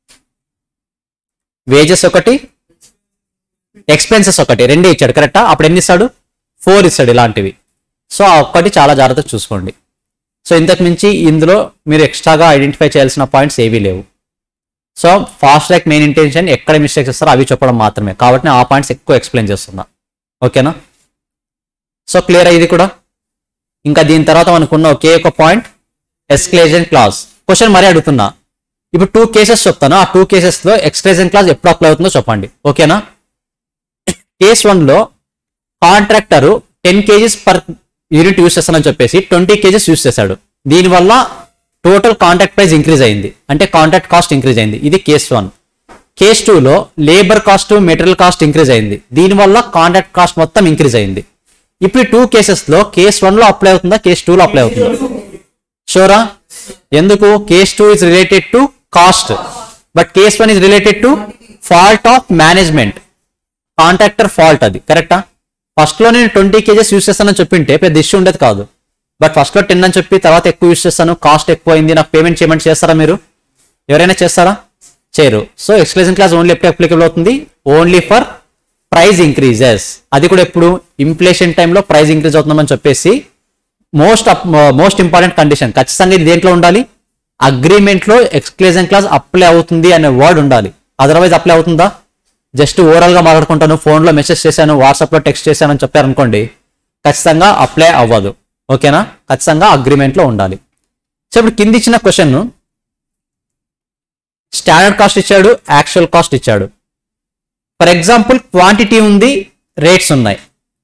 వేజెస్ ఒకటి ఎక్స్పెన్సెస్ ఒకటి రెండే ఇచ్చాడు కరెక్టా అప్పుడు ఎన్ని ఇస్తాడు ఫోర్ ఇస్తాడు ఇలాంటివి సో ఆ ఒక్కటి చాలా జాగ్రత్తగా చూసుకోండి సో ఇంతకు మించి ఇందులో మీరు ఎక్స్ట్రాగా ఐడెంటిఫై చేయాల్సిన పాయింట్స్ ఏవీ లేవు so fast track main intention ఎక్కడ మిస్టేక్స్ ఇస్తారో అవి చెప్పడం మాత్రమే కాబట్టి నేను ఆ పాయింట్స్ ఎక్కువ ఎక్స్ప్లెయిన్ చేస్తున్నా ఓకేనా సో క్లియర్ ఇది కూడా ఇంకా దీని తర్వాత మనకున్న ఒకే ఒక పాయింట్ ఎక్స్క్లేజన్ క్లాస్ క్వశ్చన్ మరీ అడుగుతున్నా ఇప్పుడు టూ కేసెస్ చెప్తాను ఆ టూ కేసెస్ లో ఎక్స్క్లేజన్ క్లాస్ ఎప్పుడు అప్లై అవుతుందో చెప్పండి ఓకేనా కేస్ వన్ లో contractor ten kgs per unit use చేస్తానని చెప్పేసి ట్వంటీ కేజీస్ యూస్ చేశాడు దీనివల్ల టోటల్ కాంట్రాక్ట్ ప్రైస్ ఇంక్రీజ్ అయింది అంటే కాంట్రాక్ట్ కాస్ట్ ఇంక్రీజ్ అయింది ఇది కేస్ వన్ కేస్ లో labour cost material cost increase అయింది దీనివల్ల కాంట్రాక్ట్ కాస్ట్ మొత్తం ఇంక్రీజ్ అయింది ఇప్పుడు టూ కేసెస్ లో కేస్ వన్ లో అప్లై అవుతుందా కేస్ టూ లో అప్లై అవుతుందా షోరా ఎందుకు case two is related to cost but case one is related to fault of management contractor fault అది కరెక్టా ఫస్ట్ లో నేను ట్వంటీ కేజెస్ యూస్ చేస్తానని చెప్పింటే పెద్ద ఇష్యూ ఉండేది కాదు బట్ ఫస్ట్ లో టెన్ అని చెప్పి తర్వాత ఎక్కువ యూస్ చేస్తాను కాస్ట్ ఎక్కువ అయింది నాకు పేమెంట్ చేయమని చేస్తారా మీరు ఎవరైనా చేస్తారా చేయరు సో ఎక్స్క్లూజన్ క్లాస్ ఓన్లీ ఎప్పుడు అప్లికబుల్ అవుతుంది ఓన్లీ ఫర్ ప్రైస్ ఇంక్రీజెస్ అది కూడా ఎప్పుడు ఇన్ఫ్లేషన్ టైంలో ప్రైస్ ఇంక్రీజ్ అవుతుందని చెప్పేసి మోస్ట్ మోస్ట్ ఇంపార్టెంట్ కండిషన్ ఖచ్చితంగా ఇది దేంట్లో ఉండాలి అగ్రిమెంట్ లో ఎక్స్క్లూజన్ క్లాస్ అప్లై అవుతుంది అనే వర్డ్ ఉండాలి అదర్వైజ్ అప్లై అవుతుందా జస్ట్ ఓవరాల్ గా మాట్లాడుకుంటాను ఫోన్ లో మెసేజ్ చేశాను వాట్సాప్ లో టెక్స్ట్ చేశాను అని చెప్పారనుకోండి ఖచ్చితంగా అప్లై అవ్వదు ఓకేనా ఖచ్చితంగా అగ్రిమెంట్ లో ఉండాలి సో ఇప్పుడు కింది ఇచ్చిన క్వశ్చన్ స్టాండర్డ్ కాస్ట్ ఇచ్చాడు యాక్చువల్ కాస్ట్ ఇచ్చాడు ఫర్ ఎగ్జాంపుల్ క్వాంటిటీ ఉంది రేట్స్ ఉన్నాయి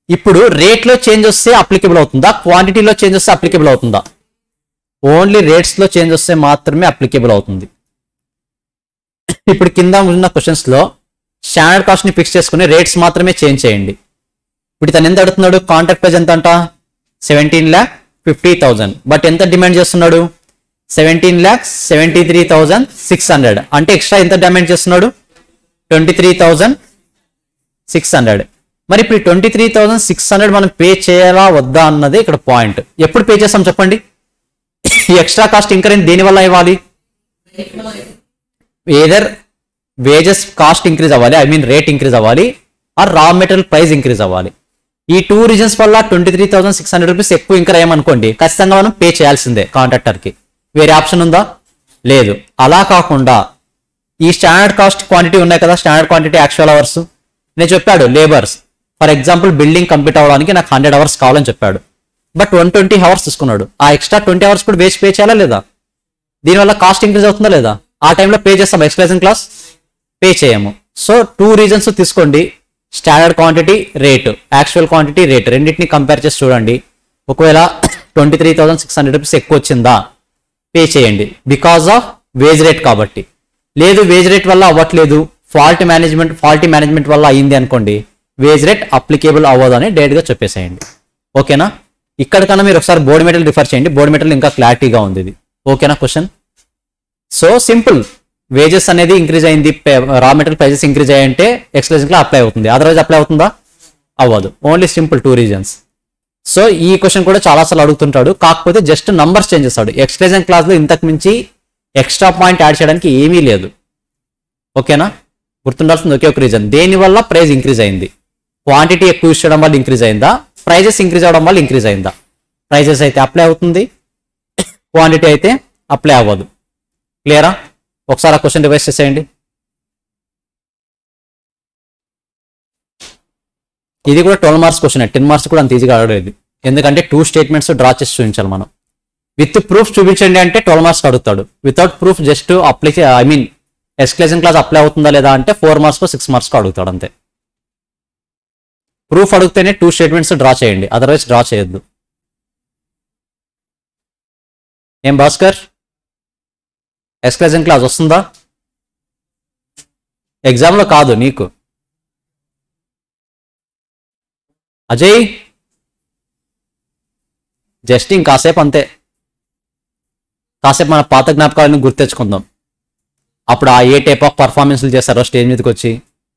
ఇప్పుడు రేట్లో చేంజ్ వస్తే అప్లికబుల్ అవుతుందా క్వాంటిటీలో చేంజ్ వస్తే అప్లికబుల్ అవుతుందా ఓన్లీ రేట్స్లో చేంజ్ వస్తే మాత్రమే అప్లికబుల్ అవుతుంది ఇప్పుడు కింద ఉన్న క్వశ్చన్స్ లో స్టాండర్డ్ కాస్ట్ ని ఫిక్స్ చేసుకుని రేట్స్ మాత్రమే చేంజ్ చేయండి ఇప్పుడు తను ఎంత అడుగుతున్నాడు కాంట్రాక్ట్ ప్రైస్ ఎంత అంట seventeen lakh fifty thousand but ఎంత డిమాండ్ చేస్తున్నాడు seventeen lakh seventy three thousand six hundred అంటే ఎక్స్ట్రా ఎంత డిమాండ్ చేస్తున్నాడు twenty three thousand six hundred మరి ఇప్పుడు twenty three thousand six hundred మనం పే చేయాలా వద్దా అన్నది ఇక్కడ పాయింట్ ఎప్పుడు పే చేస్తాం చెప్పండి ఈ ఎక్స్ట్రా కాస్ట్ ఇంకరెన్స్ దేని వల్ల ఇవ్వాలి ఏదర్ వేజెస్ కాస్ట్ ఇంక్రీజ్ అవ్వాలి ఐ మీన్ రేట్ ఇంక్రీజ్ అవ్వాలి or raw material price increase అవ్వాలి ఈ టూ రీజన్స్ వల్ల twenty three thousand six hundred rupees ఎక్కువ ఇంకర్ అయ్యామనుకోండి ఖచ్చితంగా మనం పే చేయాల్సిందే కాంట్రాక్టర్ కి వేరే ఆప్షన్ ఉందా లేదు అలా కాకుండా ఈ స్టాండర్డ్ కాస్ట్ క్వాంటిటీ ఉన్నాయి కదా స్టాండర్డ్ క్వాంటిటీ యాక్చువల్ అవర్స్ నేను చెప్పాడు labours for example building complete అవ్వడానికి నాకు హండ్రెడ్ అవర్స్ కావాలని చెప్పాడు బట్ వన్ ట్వంటీ అవర్స్ తీసుకున్నాడు ఆ ఎక్స్ట్రా ట్వంటీ అవర్స్ కూడా వేస్ట్ పే చేయాలా లేదా దీనివల్ల కాస్ట్ ఇంక్రీజ్ అవుతుందా లేదా ఆ టైంలో పే చేస్తాం ఎక్స్ప్రెషన్ క్లాస్ పే చేయము సో టూ రీజన్స్ తీసుకోండి standard quantity rate actual quantity rate రెండింటిని కంపేర్ చేసి చూడండి ఒకవేళ twenty three thousand six hundred rupees ఎక్కువ వచ్చిందా పే చేయండి బికాస్ ఆఫ్ వేజ్ రేట్ కాబట్టి లేదు వేజ్ రేట్ వల్ల అవ్వట్లేదు ఫాల్ట్ మేనేజ్మెంట్ ఫాల్టీ మేనేజ్మెంట్ వల్ల అయింది అనుకోండి వేజ్ రేట్ అప్లికేబుల్ అవ్వదు అని డైరెక్ట్గా చెప్పేసేయండి ఓకేనా ఇక్కడ కన్నా మీరు ఒకసారి బోర్డు మెటీరియల్ రిఫర్ చేయండి బోర్డు మెటీరియల్ ఇంకా క్లారిటీగా ఉంది ఇది ఓకేనా క్వశ్చన్ సో సింపుల్ వేజెస్ అనేది ఇంక్రీజ్ అయింది రా మెటీరియల్ ప్రైజెస్ ఇంక్రీజ్ అయ్యంటే ఎక్స్ప్రెషన్ లో అప్లై అవుతుంది అదర్వైజ్ అప్లై అవుతుందా అవ్వదు only simple two reasons so ఈ క్వశ్చన్ కూడా చాలా సార్లు అడుగుతుంటాడు కాకపోతే జస్ట్ నంబర్స్ చేంజ్ చేస్తాడు ఎక్స్ప్రెషన్ క్లాస్ లో ఇంతకు మించి ఎక్స్ట్రా పాయింట్ యాడ్ చేయడానికి ఏమీ లేదు ఓకేనా గుర్తుండాల్సింది ఒకే ఒక రీజన్ దేని వల్ల ప్రైస్ ఇంక్రీజ్ అయింది క్వాంటిటీ ఎక్కువ యూస్ చేయడం వల్ల ఇంక్రీజ్ అయిందా ప్రైజెస్ ఇంక్రీజ్ అవడం వల్ల ఇంక్రీజ్ అయిందా ప్రైజెస్ అయితే అప్లై అవుతుంది క్వాంటిటీ అయితే అప్లై అవ్వదు క్లియరా ఒకసారి ఆ క్వశ్చన్ రివైజ్ చేసేయండి ఇది కూడా twelve marks question ten marks కూడా అంత ఈజీగా అడగలేదు ఎందుకంటే టూ స్టేట్మెంట్స్ డ్రా చేసి చూపించాలి మనం విత్ ప్రూఫ్ చూపించండి అంటే ట్వెల్వ్ మార్క్స్ అడుగుతాడు without proof just apply I mean exclusion class apply అవుతుందా లేదా అంటే ఫోర్ మార్క్స్ సిక్స్ మార్క్స్ అడుగుతాడు అంతే ప్రూఫ్ అడిగితేనే టూ స్టేట్మెంట్స్ డ్రా చేయండి అదర్వైజ్ డ్రా చేయొద్దు ఏం భాస్కర్ ఎక్స్క్లజన్ క్లాస్ వస్తుందా ఎగ్జామ్లో కాదు నీకు అజయ్ జస్ట్ ఇంకాసేపు అంతే కాసేపు మన పాత జ్ఞాపకాలను గుర్తెచ్చుకుందాం అప్పుడు ఆ ఏ టైప్ ఆఫ్ పర్ఫార్మెన్స్లు చేస్తారో స్టేజ్ మీదకి వచ్చి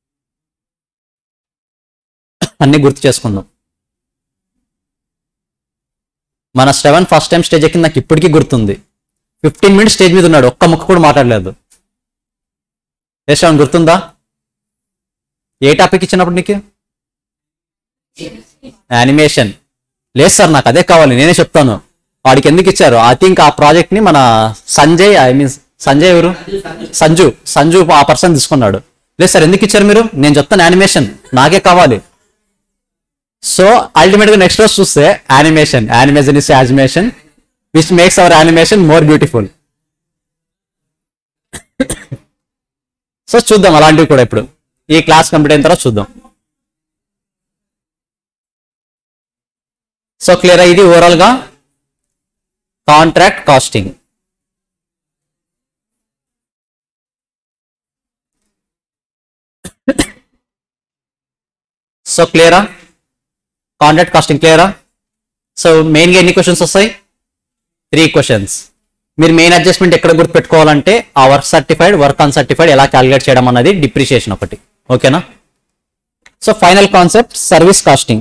అన్ని గుర్తు చేసుకుందాం మన శ్రవణ్ ఫస్ట్ టైం స్టేజ్ ఎక్కింది నాకు ఇప్పటికీ గుర్తుంది ఫిఫ్టీన్ మినిట్స్ స్టేజ్ మీద ఉన్నాడు ఒక్క ముక్క కూడా మాట్లాడలేదు ఏ శ్రవణ్ గుర్తుందా ఏ టాపిక్ ఇచ్చినప్పుడు నీకు యానిమేషన్ లేదు సార్ నాకు అదే కావాలి నేనే చెప్తాను వాడికి ఎందుకు ఇచ్చారు ఐ థింక్ ఆ ప్రాజెక్ట్ ని మన సంజయ్ ఐ మీన్ సంజయ్ ఎవరు సంజు సంజు ఆ పర్సన్ తీసుకున్నాడు లేదు సార్ ఎందుకు ఇచ్చారు మీరు నేను చెప్తాను యానిమేషన్ నాకే కావాలి సో అల్టిమేట్ గా నెక్స్ట్ రోజు చూస్తే animation animation is animation which makes our animation more beautiful so చూద్దాం అలాంటివి కూడా ఇప్పుడు ఈ క్లాస్ కంప్లీట్ అయిన తర్వాత చూద్దాం సో క్లియర్ ఇది ఓవరాల్ గా కాంట్రాక్ట్ కాస్టింగ్ సో క్లియరా కాంట్రాక్ట్ కాస్టింగ్ క్లియరా సో మెయిన్గా ఎన్ని క్వశ్చన్స్ వస్తాయి త్రీ క్వశ్చన్స్ మీరు మెయిన్ అడ్జస్ట్మెంట్ ఎక్కడ గుర్తుపెట్టుకోవాలంటే ఆ work certified work uncertified ఎలా క్యాలిక్యులేట్ చేయడం అన్నది డిప్రిషియేషన్ ఒకటి ఓకేనా so final concept service costing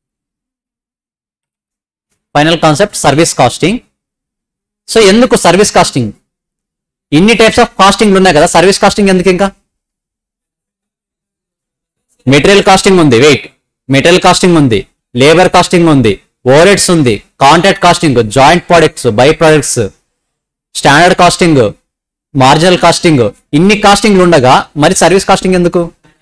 final concept service costing so ఎందుకు సర్వీస్ కాస్టింగ్ ఇన్ని టైప్స్ ఆఫ్ కాస్టింగ్ ఉన్నాయి కదా సర్వీస్ కాస్టింగ్ ఎందుకు ఇంకా మెటీరియల్ కాస్టింగ్ ఉంది వెయిట్ మెటీరియల్ కాస్టింగ్ ఉంది లేబర్ కాస్టింగ్ ఉంది ఓవరెడ్స్ ఉంది contract costing joint products by products standard costing marginal costing ఇన్ని కాస్టింగ్లు ఉండగా మరి సర్వీస్ కాస్టింగ్ ఎందుకు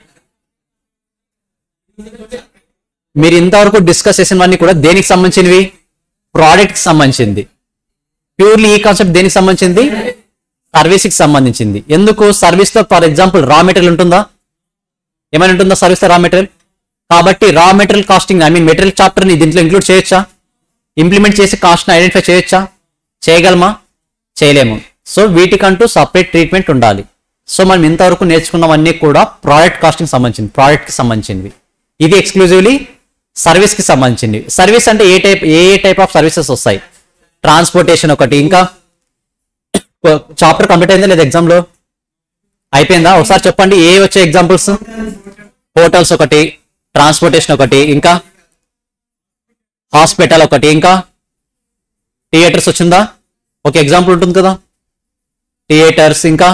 మీరు ఇంతవరకు డిస్కస్ చేసినవన్నీ కూడా దేనికి సంబంధించినవి ప్రోడక్ట్ కి సంబంధించింది ప్యూర్లీ ఈ కాన్సెప్ట్ దేనికి సంబంధించింది సర్వీస్ కి సంబంధించింది ఎందుకు సర్వీస్ లో ఫర్ ఎగ్జాంపుల్ రా మెటీరియల్ ఉంటుందా ఏమైనా ఉంటుందా సర్వీస్ రా మెటీరియల్ కాబట్టి raw material costing I mean material chapter ని దీంట్లో ఇంక్లూడ్ చేయొచ్చా ఇంప్లిమెంట్ చేసి కాస్ట్ ఐడెంటిఫై చేయొచ్చా చేయగలమా చేయలేము సో వీటికంటూ సపరేట్ ట్రీట్మెంట్ ఉండాలి సో మనం ఇంతవరకు నేర్చుకున్నవన్నీ కూడా ప్రోడక్ట్ కాస్టింగ్ సంబంధించింది ప్రోడక్ట్ కి సంబంధించింది ఇది ఎక్స్క్లూజివ్లీ సర్వీస్ కి సంబంధించింది సర్వీస్ అంటే ఏ టైప్ ఏ ఏ టైప్ ఆఫ్ సర్వీసెస్ వస్తాయి ట్రాన్స్పోర్టేషన్ ఒకటి ఇంకా చాప్టర్ కంప్లీట్ అయిందా లేదా ఎగ్జామ్ లో అయిపోయిందా ఒకసారి చెప్పండి ఏ వచ్చే ఎగ్జాంపుల్స్ హోటల్స్ ఒకటి ట్రాన్స్పోర్టేషన్ ఒకటి ఇంకా హాస్పిటల్ ఒకటి ఇంకా థియేటర్స్ వచ్చిందా ఒక ఎగ్జాంపుల్ ఉంటుంది కదా థియేటర్స్ ఇంకా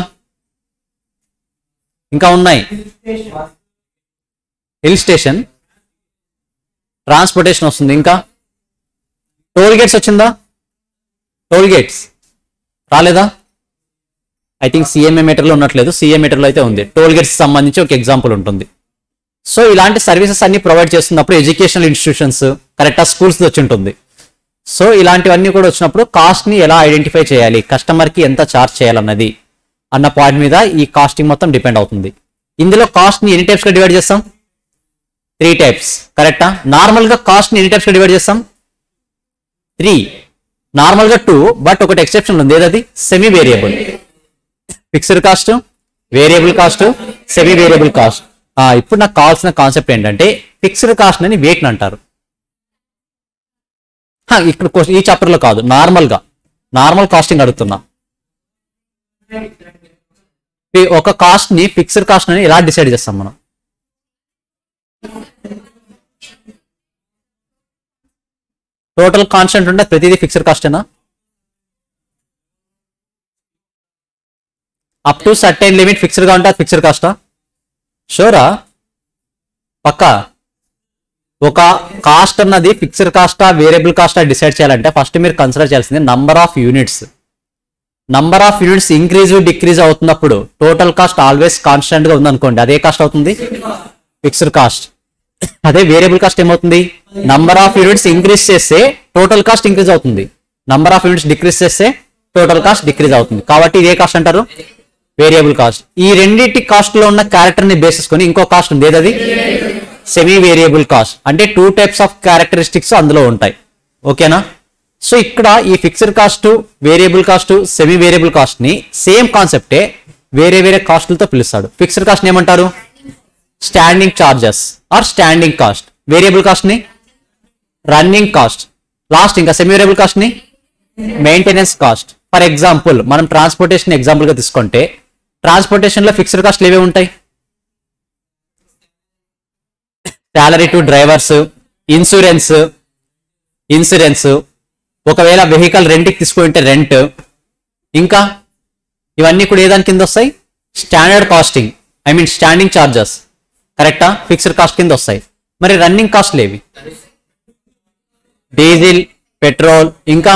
ఇంకా ఉన్నాయి హిల్ స్టేషన్ ట్రాన్స్పోర్టేషన్ వస్తుంది ఇంకా టోల్ గేట్స్ వచ్చిందా టోల్ గేట్స్ రాలేదా ఐ థింక్ సిఎంఏ మీటర్లో ఉన్నట్లేదు సిఏ మీటర్లో అయితే ఉంది టోల్ గేట్స్ సంబంధించి ఒక ఎగ్జాంపుల్ ఉంటుంది సో ఇలాంటి సర్వీసెస్ అన్ని ప్రొవైడ్ చేస్తున్నప్పుడు ఎడ్యుకేషనల్ ఇన్స్టిట్యూషన్స్ కరెక్టా స్కూల్స్ వచ్చి ఉంటుంది సో ఇలాంటివన్నీ కూడా వచ్చినప్పుడు కాస్ట్ ని ఎలా ఐడెంటిఫై చేయాలి కస్టమర్ కి ఎంత చార్జ్ చేయాలన్నది అన్న పాయింట్ మీద ఈ కాస్టింగ్ మొత్తం డిపెండ్ అవుతుంది ఇందులో కాస్ట్ ని ఎన్ని టైప్స్ గా డివైడ్ చేస్తాం త్రీ టైప్స్ కరెక్టా నార్మల్ గా కాస్ట్ ని ఎన్ని టైప్స్ గా డివైడ్ చేస్తాం త్రీ నార్మల్ గా టూ బట్ ఒకటి ఎక్సెప్షన్ ఉంది ఏదది semi variable fixed cost variable cost semi variable cost ఇప్పుడు నాకు కావాల్సిన కాన్సెప్ట్ ఏంటంటే ఫిక్స్డ్ కాస్ట్ అని వేట్ అంటారు హా, ఇక్కడ క్వశ్చన్- ఈ చాప్టర్ లో కాదు నార్మల్ గా నార్మల్ కాస్టింగ్ అడుగుతున్నా ఈ ఒక కాస్ట్ ని ఫిక్స్డ్ కాస్ట్ అని ఎలా డిసైడ్ చేస్తాం మనం టోటల్ కాన్స్టెంట్ ఉంటే ప్రతిదీ ఫిక్స్డ్ కాస్టేనా up to certain limit fixed గా ఉంటే అది ఫిక్స్డ్ కాస్టా షూరా పక్కా ఒక కాస్ట్ అన్నది ఫిక్స్డ్ కాస్టా వేరియబుల్ కాస్టా డిసైడ్ చేయాలంటే ఫస్ట్ మీరు కన్సిడర్ చేయాల్సింది number of units number of units increase decrease అవుతున్నప్పుడు టోటల్ కాస్ట్ ఆల్వేస్ కాన్స్టెంట్ గా ఉందనుకోండి అదే కాస్ట్ అవుతుంది ఫిక్స్డ్ కాస్ట్ అదే వేరియబుల్ కాస్ట్ ఏమవుతుంది నంబర్ ఆఫ్ యూనిట్స్ ఇంక్రీజ్ చేస్తే టోటల్ కాస్ట్ ఇంక్రీజ్ అవుతుంది నంబర్ ఆఫ్ యూనిట్స్ డిక్రీజ్ చేస్తే టోటల్ కాస్ట్ డిక్రీజ్ అవుతుంది కాబట్టి ఇదే కాస్ట్ అంటారు వేరియబుల్ కాస్ట్ ఈ రెండింటి కాస్ట్ లో ఉన్న క్యారెక్టర్ ని బేసిస్ కొని ఇంకో కాస్ట్ ఉంది ఏదది సెమీ వేరియబుల్ కాస్ట్ అంటే టూ టైప్స్ ఆఫ్ క్యారెక్టరిస్టిక్స్ అందులో ఉంటాయి ఓకేనా సో ఇక్కడ ఈ fixed cost variable cost semi variable cost ని సేమ్ కాన్సెప్టే వేరే వేరే కాస్ట్లతో పిలుస్తాడు ఫిక్స్డ్ కాస్ట్ ఏమంటారు standing charges or standing cost variable cost ని రన్నింగ్ కాస్ట్ లాస్ట్ ఇంకా సెమీ వేరియబుల్ కాస్ట్ ని మెయింటెనెన్స్ కాస్ట్ ఫర్ ఎగ్జాంపుల్ మనం ట్రాన్స్పోర్టేషన్ ఎగ్జాంపుల్ గా తీసుకుంటే ట్రాన్స్పోర్టేషన్ లో ఫిక్స్డ్ కాస్ట్లు ఏవే ఉంటాయి salary to drivers insurance insurance ఒకవేళ వెహికల్ రెంట్కి తీసుకుంటే రెంట్ ఇంకా ఇవన్నీ కూడా ఏదాని కింద వస్తాయి standard costing I mean standing charges కరెక్టా ఫిక్స్డ్ కాస్ట్ కింద వస్తాయి మరి రన్నింగ్ కాస్ట్లు ఏవి డీజిల్ పెట్రోల్ ఇంకా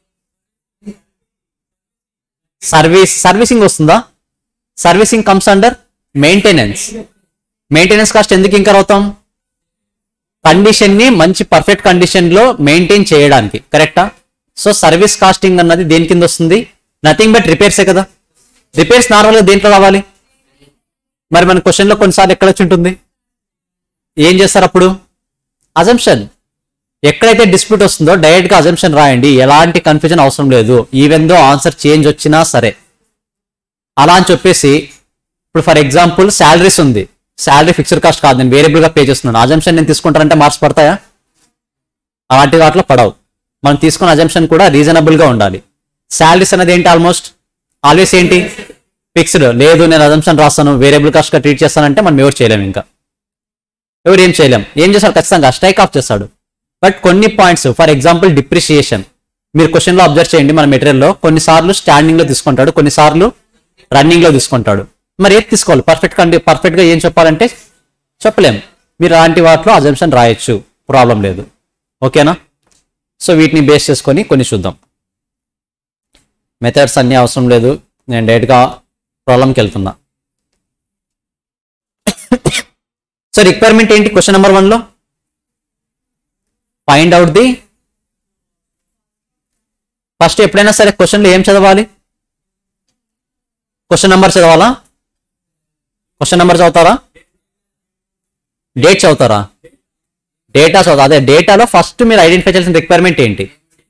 సర్వీస్ సర్వీసింగ్ వస్తుందా servicing comes under maintenance maintenance cost ఎందుకు ఇంకర్ అవుతాం కండిషన్ ని మంచి పర్ఫెక్ట్ కండిషన్ లో మెయింటైన్ చేయడానికి కరెక్టా సో సర్వీస్ కాస్టింగ్ అన్నది దేని కింద వస్తుంది నథింగ్ బట్ రిపేర్సే కదా రిపేర్స్ నార్మల్ గా దేంట్లో రావాలి మరి మన క్వశ్చన్ లో కొన్నిసార్లు ఎక్కడ వచ్చి ఉంటుంది ఏం చేస్తారు అప్పుడు అజంప్షన్ ఎక్కడైతే డిస్ప్యూట్ వస్తుందో డైరెక్ట్ గా అజంప్షన్ రాయండి ఎలాంటి కన్ఫ్యూజన్ అవసరం లేదు ఈవెన్ దో ఆన్సర్ చేంజ్ వచ్చినా సరే అలా అని చెప్పేసి ఇప్పుడు ఫర్ ఎగ్జాంపుల్ శాలరీస్ ఉంది శాలరీ ఫిక్స్డ్ కాస్ట్ కాదు నేను వేరియబుల్ గా పే చేస్తున్నాను అజంప్షన్ నేను తీసుకుంటానంటే మార్క్స్ పడతాయా అలాంటి వాటిలో పడవు మనం తీసుకున్న అజంప్షన్ కూడా రీజనబుల్ గా ఉండాలి శాలరీస్ అనేది ఏంటి ఆల్మోస్ట్ ఆల్వేస్ ఏంటి ఫిక్స్డ్ లేదు నేను అజంప్షన్ రాస్తాను వేరియబుల్ కాస్ట్ గా ట్రీట్ చేస్తానంటే మనం ఎవరు చేయలేము ఇంకా ఎవరు ఏం చేయలేం ఏం చేస్తాడు ఖచ్చితంగా స్ట్రైక్ ఆఫ్ చేస్తాడు బట్ కొన్ని పాయింట్స్ ఫర్ ఎగ్జాంపుల్ డిప్రిషియేషన్ మీరు క్వశ్చన్ లో అబ్జర్వ్ చేయండి మన మెటీరియల్ లో కొన్నిసార్లు స్టాండింగ్ లో తీసుకుంటాడు కొన్నిసార్లు రన్నింగ్ లో తీసుకుంటాడు మరి ఏది తీసుకోవాలి పర్ఫెక్ట్ కండి పర్ఫెక్ట్ గా ఏం చెప్పాలంటే చెప్పలేం మీరు అలాంటి వాటిలో అజంప్షన్ రాయొచ్చు ప్రాబ్లం లేదు ఓకేనా సో వీటిని బేస్ చేసుకొని కొన్ని చూద్దాం మెథడ్స్ అన్ని అవసరం లేదు నేను డైరెక్ట్గా ప్రాబ్లంకి వెళ్తున్నా సో రిక్వైర్మెంట్ ఏంటి క్వశ్చన్ నెంబర్ వన్లో ఫైండ్ అవుట్ ది ఫస్ట్ ఎప్పుడైనా సరే క్వశ్చన్లో ఏం చదవాలి క్వశ్చన్ నెంబర్ చదవాలా క్వశ్చన్ నెంబర్ చదువుతారా డేట్ చదువుతారా డేటా అదే డేటాలో ఫస్ట్ మీరు ఐడెంటిఫై చేయాల్సిన రిక్వైర్మెంట్ ఏంటి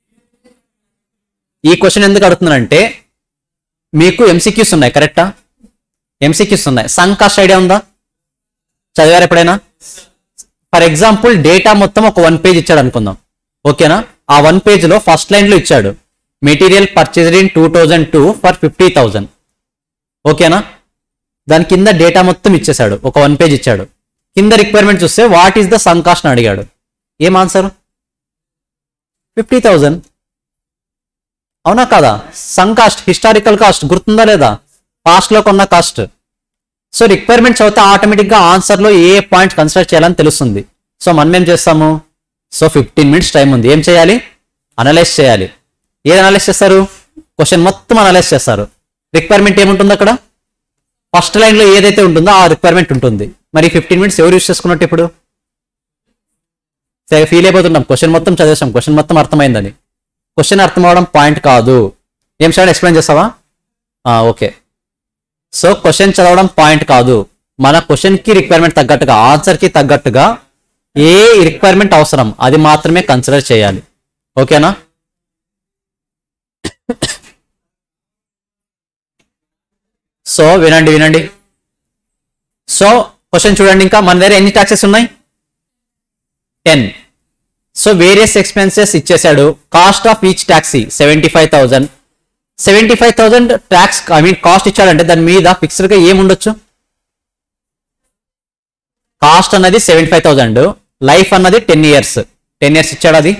ఈ క్వశ్చన్ ఎందుకు అడుగుతున్నానంటే మీకు ఎంసీక్యూస్ ఉన్నాయి కరెక్టా ఎంసీక్యూస్ ఉన్నాయి సంక్ కాస్ట్ ఐడియా ఉందా చదివారు ఎప్పుడైనా ఫర్ ఎగ్జాంపుల్ డేటా మొత్తం ఒక వన్ పేజ్ ఇచ్చాడు అనుకుందాం ఓకేనా ఆ వన్ పేజ్ లో ఫస్ట్ లైన్ లో ఇచ్చాడు material purchased in two thousand two for fifty thousand ఓకేనా దాని కింద డేటా మొత్తం ఇచ్చేశాడు ఒక వన్ పేజ్ ఇచ్చాడు కింద రిక్వైర్మెంట్ చూస్తే what is the sum cost అని అడిగాడు ఏం ఆన్సర్ ఫిఫ్టీ థౌజండ్ అవునా కాదా సమ్ కాస్ట్ హిస్టారికల్ కాస్ట్ గుర్తుందా లేదా పాస్ట్ లో కొన్న కాస్ట్ సో రిక్వైర్మెంట్ చదివితే ఆటోమేటిక్ గా ఆన్సర్ లో ఏ పాయింట్ కన్సిడర్ చేయాలని తెలుస్తుంది సో మనం ఏం చేస్తాము సో ఫిఫ్టీన్ మినిట్స్ టైం ఉంది ఏం చేయాలి అనలైజ్ చేయాలి ఏది అనలైజ్ చేస్తారు క్వశ్చన్ మొత్తం అనలైజ్ చేస్తారు రిక్వైర్మెంట్ ఏముంటుంది అక్కడ ఫస్ట్ లైన్ లో ఏదైతే ఉంటుందో ఆ రిక్వైర్మెంట్ ఉంటుంది మరి ఫిఫ్టీన్ మినిట్స్ ఎవరు యూస్ చేసుకున్నట్టు ఇప్పుడు ఫీల్ అయిపోతున్నాం క్వశ్చన్ మొత్తం చదివేసాం క్వశ్చన్ మొత్తం అర్థమైందని క్వశ్చన్ అర్థం అవడం పాయింట్ కాదు ఏం సార్ ఎక్స్ప్లెయిన్ చేస్తావా ఓకే సో క్వశ్చన్ చదవడం పాయింట్ కాదు మన క్వశ్చన్ కి రిక్వైర్మెంట్ తగ్గట్టుగా ఆన్సర్ కి తగ్గట్టుగా ఏ రిక్వైర్మెంట్ అవసరం అది మాత్రమే కన్సిడర్ చేయాలి ఓకేనా సో వినండి వినండి సో క్వశ్చన్ చూడండి ఇంకా మన దగ్గర ఎన్ని ట్యాక్సెస్ ఉన్నాయి టెన్ సో వేరియస్ ఎక్స్పెన్సెస్ ఇచ్చేసాడు cost of each taxi seventy five thousand seventy five thousand tax I mean cost ఇచ్చాడంటే దాని మీద ఫిక్స్డ్ గా ఏముండొచ్చు కాస్ట్ అన్నది సెవెంటీ ఫైవ్ థౌజండ్ లైఫ్ అన్నది టెన్ ఇయర్స్ టెన్ ఇయర్స్ ఇచ్చాడు అది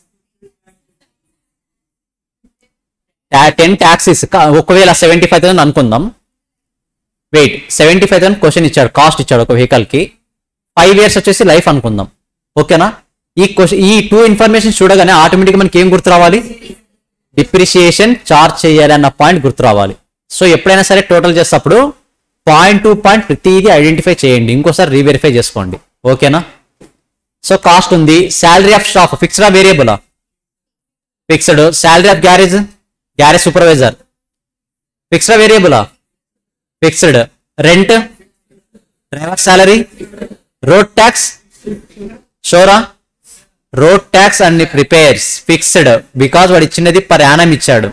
టెన్ ట్యాక్సీస్ ఒకవేళ సెవెంటీ ఫైవ్ థౌసండ్ అనుకుందాం wait seventy five thousand question ఇచ్చాడు కాస్ట్ ఇచ్చాడు ఒక వెహికల్ కి ఫైవ్ ఇయర్స్ వచ్చేసి లైఫ్ అనుకుందాం ఓకేనా ఈ క్వశ్చన్ ఈ టూ ఇన్ఫర్మేషన్ చూడగానే ఆటోమేటిక్ మనకి ఏం గుర్తు రావాలి డిప్రిసియేషన్ చార్జ్ చేయాలి అన్న పాయింట్ గుర్తు రావాలి సో ఎప్పుడైనా సరే టోటల్ చేసేటప్పుడు పాయింట్ టు పాయింట్ ప్రతిదీ ఐడెంటిఫై చేయండి ఇంకోసారి రీవెరిఫై చేసుకోండి ఓకేనా సో కాస్ట్ ఉంది శాలరీ ఆఫ్ స్టాఫ్ ఫిక్స్డా వేరియబులా fixed salary of garage garage supervisor ఫిక్స్డా వేరియబులా fixed rent driver salary road tax షోరా road tax and repairs fixed because వాడు ఇచ్చినది పర్ యానం ఇచ్చాడు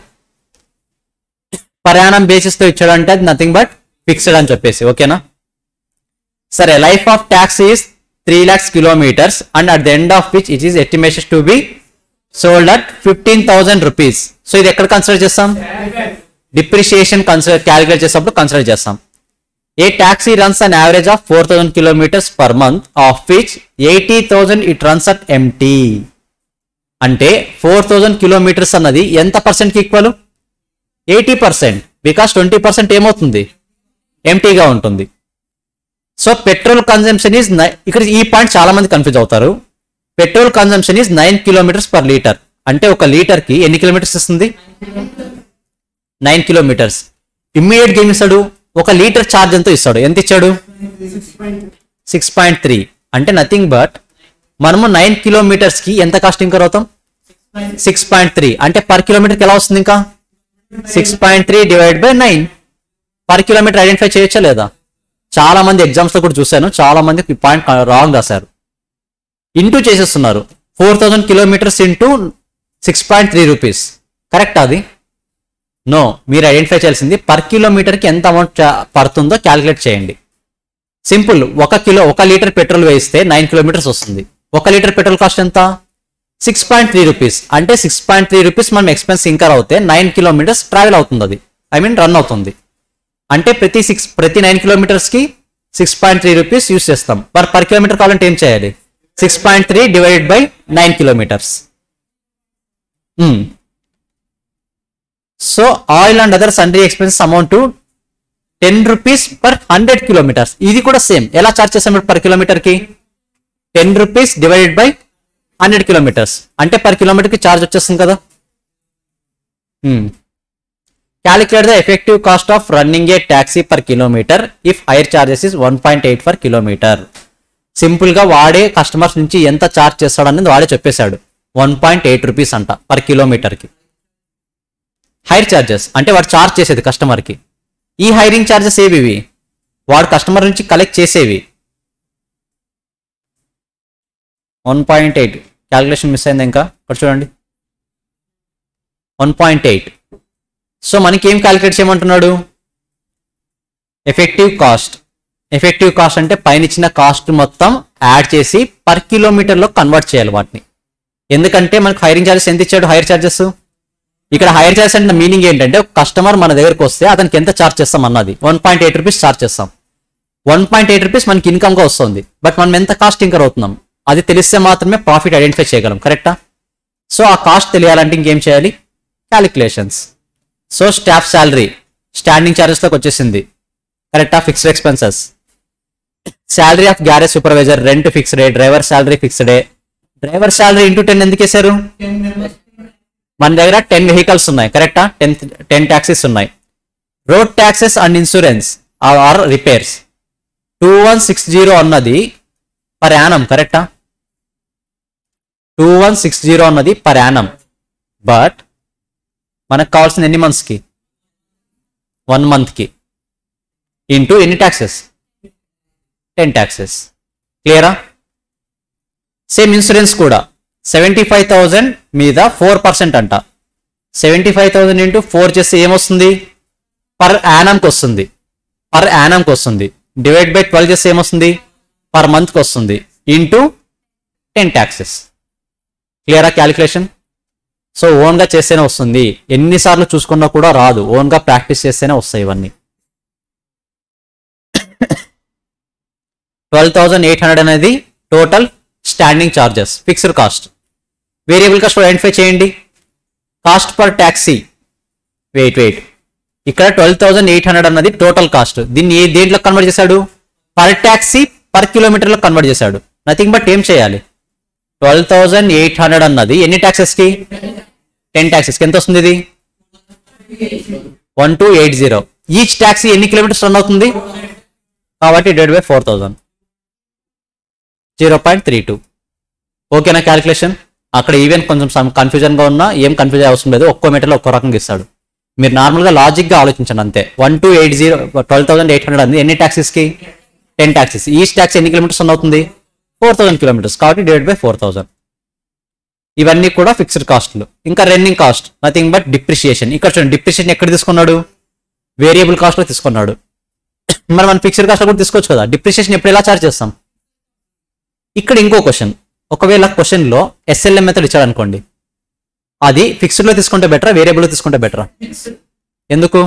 పర్ యానం బేసిస్ తో ఇచ్చాడు అంటే అది నథింగ్ బట్ ఫిక్స్డ్ అని చెప్పేసి ఓకేనా సరే life of tax is three lakhs kilometres and at the end of which it is estimation to be sold at fifteen thousand rupees so ఇది ఎక్కడ కన్సిడర్ చేస్తాం డిప్రిషియేషన్ కన్సిడర్ క్యాలిక్యులేట్ చేసినప్పుడు కన్సిడర్ చేస్తాం a taxi runs an average of four thousand kilometres per month of which eighty thousand it runs at empty అంటే four thousand kilometres అన్నది ఎంత percent కి equal eighty percent because twenty percent ఏమవుతుంది ఎంటీగా ఉంటుంది so petrol consumption is ఇక్కడ ఈ point చాలా మంది కన్ఫ్యూజ్ అవుతారు petrol consumption is nine kilometres per litre అంటే ఒక లీటర్ కి ఎన్ని కిలోమీటర్స్ ఇస్తుంది నైన్ కిలోమీటర్స్ ఇమ్మీడియట్ గా ఏమి ఇస్తాడు ఒక లీటర్ ఛార్జ్ ఎంతో ఇస్తాడు ఎంత ఇచ్చాడు సిక్స్ పాయింట్ త్రీ అంటే నథింగ్ బట్ మనము నైన్ కిలోమీటర్స్ కి ఎంత కాస్ట్ ఇంకర్ అవుతాం సిక్స్ పాయింట్ త్రీ అంటే పర్ కిలోమీటర్కి ఎలా వస్తుంది ఇంకా six point three divide by nine per kilometre identify చేయొచ్చా లేదా చాలా మంది ఎగ్జామ్స్ లో కూడా చూశాను చాలా మంది ఈ పాయింట్ రాంగ్ రాశారు ఇంటూ చేసేస్తున్నారు four thousand kilometres into six point three rupees correct అది నో మీరు ఐడెంటిఫై చేయాల్సింది పర్ కిలోమీటర్కి ఎంత అమౌంట్ పడుతుందో క్యాలిక్యులేట్ చేయండి సింపుల్ ఒక కిలో ఒక లీటర్ పెట్రోల్ వేయిస్తే నైన్ కిలోమీటర్స్ వస్తుంది ఒక లీటర్ పెట్రోల్ కాస్ట్ ఎంత సిక్స్ పాయింట్ త్రీ రూపీస్ అంటే సిక్స్ పాయింట్ త్రీ రూపీస్ మనం ఎక్స్పెన్స్ ఇంకర్ అవుతే నైన్ కిలోమీటర్స్ ట్రావెల్ అవుతుంది అది ఐ మీన్ రన్ అవుతుంది అంటే ప్రతి సిక్స్ ప్రతి నైన్ కిలోమీటర్స్ కి six point three rupees use చేస్తాం పర్ పర్ కిలోమీటర్ కావాలంటే ఏం చేయాలి six point three divided by nine kilometres so oil and other sundry expenses amount to ten rupees per hundred kilometres ఇది కూడా same ఎలా charge చేస్తాం per kilometre కి ten rupees divided by hundred kilometres అంటే per kilometre కి charge వచ్చేస్తుంది కదా calculate the effective cost of running a taxi per kilometre if hire charges is one point eight for kilometre simple గా వాడే customers నుంచి ఎంత charge చేస్తాడు అనేది వాడే చెప్పేశాడు వన్ పాయింట్ ఎయిట్ రూపీస్ అంట పర్ కిలోమీటర్ కి హైర్ చార్జెస్ అంటే వాడు చార్జ్ చేసేది కస్టమర్ కి ఈ హైరింగ్ చార్జెస్ ఏవి ఇవి? వాడు కస్టమర్ నుంచి కలెక్ట్ చేసేవి one point eight calculation miss అయింది ఇంకా ఇక్కడ చూడండి వన్ పాయింట్ ఎయిట్ సో మనకి ఏం క్యాలిక్యులేట్ చేయమంటున్నాడు ఎఫెక్టివ్ కాస్ట్ ఎఫెక్టివ్ కాస్ట్ అంటే పైన ఇచ్చిన కాస్ట్ మొత్తం యాడ్ చేసి పర్ కిలోమీటర్లో కన్వర్ట్ చేయాలి వాటిని ఎందుకంటే మనకు హైరింగ్ ఛార్జెస్ ఎంత ఇచ్చాడు హైర్ ఛార్జెస్ ఇక్కడ హైర్ ఛార్జెస్ అంటే మీనింగ్ ఏంటంటే ఒక కస్టమర్ మన దగ్గరకు వస్తే అతనికి ఎంత ఛార్జ్ చేస్తాం అన్నది one point eight rupees charge చేస్తాం వన్ పాయింట్ ఎయిట్ రూపీస్ మనకి ఇన్కమ్గా వస్తుంది బట్ మనం ఎంత కాస్ట్ ఇంకర్ అవుతున్నాం అది తెలిస్తే మాత్రమే ప్రాఫిట్ ఐడెంటిఫై చేయగలం కరెక్టా సో ఆ కాస్ట్ తెలియాలంటే ఇంకేం చేయాలి calculations so staff salary standing ఛార్జెస్లోకి వచ్చేసింది కరెక్టా fixed expenses salary of garage supervisor rent fixed driver salary fixed driver salary into ten ఎందుకు వేశారు మన దగ్గర టెన్ వెహికల్స్ ఉన్నాయి కరెక్టా టెన్ టెన్ ట్యాక్సీస్ ఉన్నాయి road taxes and insurance or repairs two one six zero అన్నది పర్ యానం కరెక్టా two one six zero అన్నది పర్ యానం బట్ మనకు కావాల్సిన ఎన్ని మంత్స్కి వన్ మంత్కి ఇంటూ ఎన్ని ట్యాక్సెస్ టెన్ ట్యాక్సెస్ క్లియరా సేమ్ ఇన్సూరెన్స్ కూడా సెవెంటీ ఫైవ్ థౌజండ్ మీద ఫోర్ పర్సెంట్ అంట seventy five thousand into four చేస్తే ఏమొస్తుంది పర్ యానంకి వస్తుంది పర్ యానంకి వస్తుంది డివైడ్ బై ట్వెల్వ్ చేస్తే ఏమొస్తుంది పర్ మంత్కి వస్తుంది ఇంటూ టెన్ ట్యాక్సెస్ క్లియరా క్యాలిక్యులేషన్ సో ఓన్గా చేస్తేనే వస్తుంది ఎన్నిసార్లు చూసుకున్నా కూడా రాదు ఓన్గా ప్రాక్టీస్ చేస్తేనే వస్తాయి ఇవన్నీ ట్వెల్వ్ థౌజండ్ ఎయిట్ హండ్రెడ్ అనేది total standing charges fixed cost variable cost identify చేయండి cost per taxi wait wait ఇక్కడ ట్వెల్వ్ థౌసండ్ ఎయిట్ హండ్రెడ్ అన్నది టోటల్ కాస్ట్ దీన్ని ఏ దేంట్లో కన్వర్ట్ చేశాడు పర్ ట్యాక్సీ పర్ కిలోమీటర్లో కన్వర్ట్ చేశాడు నథింగ్ బట్ ఏం చేయాలి ట్వెల్వ్ థౌసండ్ ఎయిట్ హండ్రెడ్ అన్నది ఎన్ని ట్యాక్సెస్కి టెన్ ట్యాక్సెస్కి ఎంత వస్తుంది ఇది one two eight zero each taxi ఎన్ని కిలోమీటర్స్ రన్ అవుతుంది కాబట్టి divide by four thousand zero point three two ఓకేనా క్యాలిక్యులేషన్ అక్కడ ఈవెన్ కొంచెం సమ్ కన్ఫ్యూజన్గా ఉన్నా ఏం కన్ఫ్యూజ్ అవసరం లేదు ఒక్కో మీటర్లో ఒక్కో రకంగా ఇస్తాడు మీరు నార్మల్గా లాజిక్గా ఆలోచించండి అంతే one two eight zero twelve thousand eight hundred అంది ఎన్ని ట్యాక్సీస్కి టెన్ ట్యాక్సీస్ ఈచ్ ట్యాక్స్ ఎన్ని కిలోమీటర్స్ రన్ అవుతుంది ఫోర్ థౌసండ్ కిలోమీటర్స్ కాబట్టి డివైడ్ బై ఫోర్ థౌసండ్ ఇవన్నీ కూడా ఫిక్స్డ్ కాస్ట్లు ఇంకా running cost nothing but depreciation ఇక్కడ చూడండి డిప్రిషియేషన్ ఎక్కడ తీసుకున్నాడు వేరియబుల్ కాస్ట్లో తీసుకున్నాడు మరి మనం ఫిక్స్డ్ కాస్ట్ కూడా తీసుకోవచ్చు కదా డిప్రిషియేషన్ ఎప్పుడు ఎలా చార్జ్ చేస్తాం ఇక్కడ ఇంకో క్వశ్చన్ ఒకవేళ క్వశ్చన్లో ఎస్ఎల్ఎం మెథడ్ ఇచ్చాడు అనుకోండి అది ఫిక్స్డ్లో తీసుకుంటే బెటరా వేరియబుల్లో తీసుకుంటే బెటరా ఎందుకు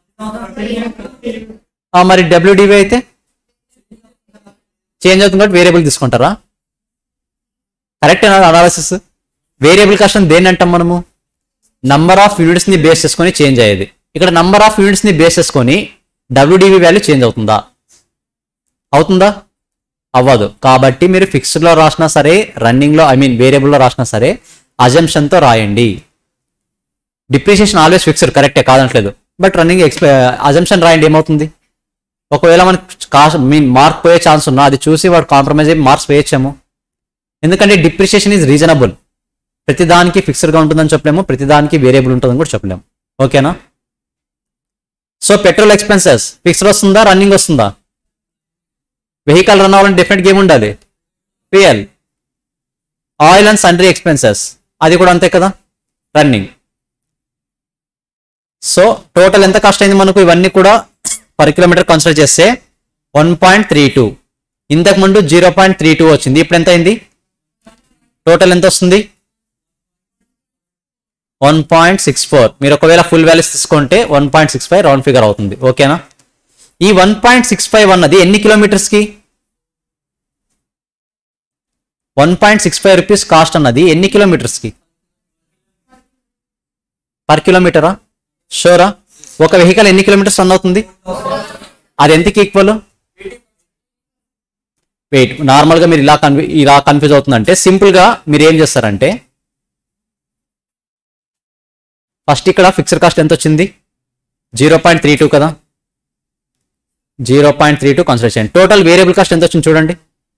ఆ, మరి డబ్ల్యూడివి అయితే చేంజ్ అవుతుంది కాబట్టి వేరియబుల్ తీసుకుంటారా కరెక్ట్ అనాలిసిస్ వేరియబుల్ కాస్ట్ అని దేన్ని అంటాం మనము నంబర్ ఆఫ్ యూనిట్స్ ని బేస్ చేసుకొని చేంజ్ అయ్యేది ఇక్కడ నంబర్ ఆఫ్ యూనిట్స్ ని బేస్ చేసుకొని డబ్ల్యూడివి వాల్యూ చేంజ్ అవుతుందా అవుతుందా అవ్వదు కాబట్టి మీరు ఫిక్స్డ్ లో రాసినా సరే రన్నింగ్ లో ఐ మీన్ వేరియబుల్ లో రాసినా సరే అజంప్షన్ తో రాయండి డిప్రిషియేషన్ ఆల్వేస్ ఫిక్స్డ్ కరెక్టే కాదనట్లేదు బట్ రన్నింగ్ ఎక్స్పె అజంప్షన్ రాయండి ఏమవుతుంది ఒకవేళ మనకి కాస్ట్ మీన్ మార్క్ పోయే ఛాన్స్ ఉన్నా అది చూసి వాడు కాంప్రమైజ్ అయ్యి మార్క్స్ వేయచ్చాము ఎందుకంటే డిప్రిషియేషన్ ఈజ్ రీజనబుల్ ప్రతిదానికి ఫిక్స్డ్ గా ఉంటుందని చెప్పలేము ప్రతిదానికి వేరియబుల్ ఉంటుందని కూడా చెప్పలేము ఓకేనా సో పెట్రోల్ ఎక్స్పెన్సెస్ ఫిక్స్డ్ వస్తుందా రన్నింగ్ వస్తుందా వెహికల్ రన్ అవ్వాలంటే డెఫినెట్ గేమ్ ఉండాలి fuel oil and sundry expenses అది కూడా అంతే కదా రన్నింగ్ సో టోటల్ ఎంత కాస్ట్ అయింది మనకు ఇవన్నీ కూడా పర్ కిలోమీటర్ కన్సిడర్ చేస్తే వన్ పాయింట్ త్రీ టూ ఇంతకు ముందు జీరో పాయింట్ త్రీ టూ వచ్చింది ఇప్పుడు ఎంత అయింది టోటల్ ఎంత వస్తుంది వన్ పాయింట్ సిక్స్ ఫోర్ మీరు ఒకవేళ ఫుల్ వాల్యూస్ తీసుకుంటే one point six five round figure అవుతుంది ఓకేనా ఈ వన్ పాయింట్ సిక్స్ ఫైవ్ అన్నది ఎన్ని కిలోమీటర్స్కి one point six five rupees cost అన్నది ఎన్ని కిలోమీటర్స్కి పర్ కిలోమీటరా షోరా ఒక వెహికల్ ఎన్ని కిలోమీటర్స్ రన్ అవుతుంది అది ఎంతకి ఈక్వల్ వెయిట్ నార్మల్గా మీరు ఇలా కన్ఫ్యూ ఇలా కన్ఫ్యూజ్ అవుతుందంటే సింపుల్గా మీరు ఏం చేస్తారంటే ఫస్ట్ ఇక్కడ ఫిక్స్డ్ కాస్ట్ ఎంత వచ్చింది జీరో పాయింట్ త్రీ టూ కదా zero point three two consider చేయండి టోటల్ వేరియబుల్ కాస్ట్ ఎంత వచ్చింది చూడండి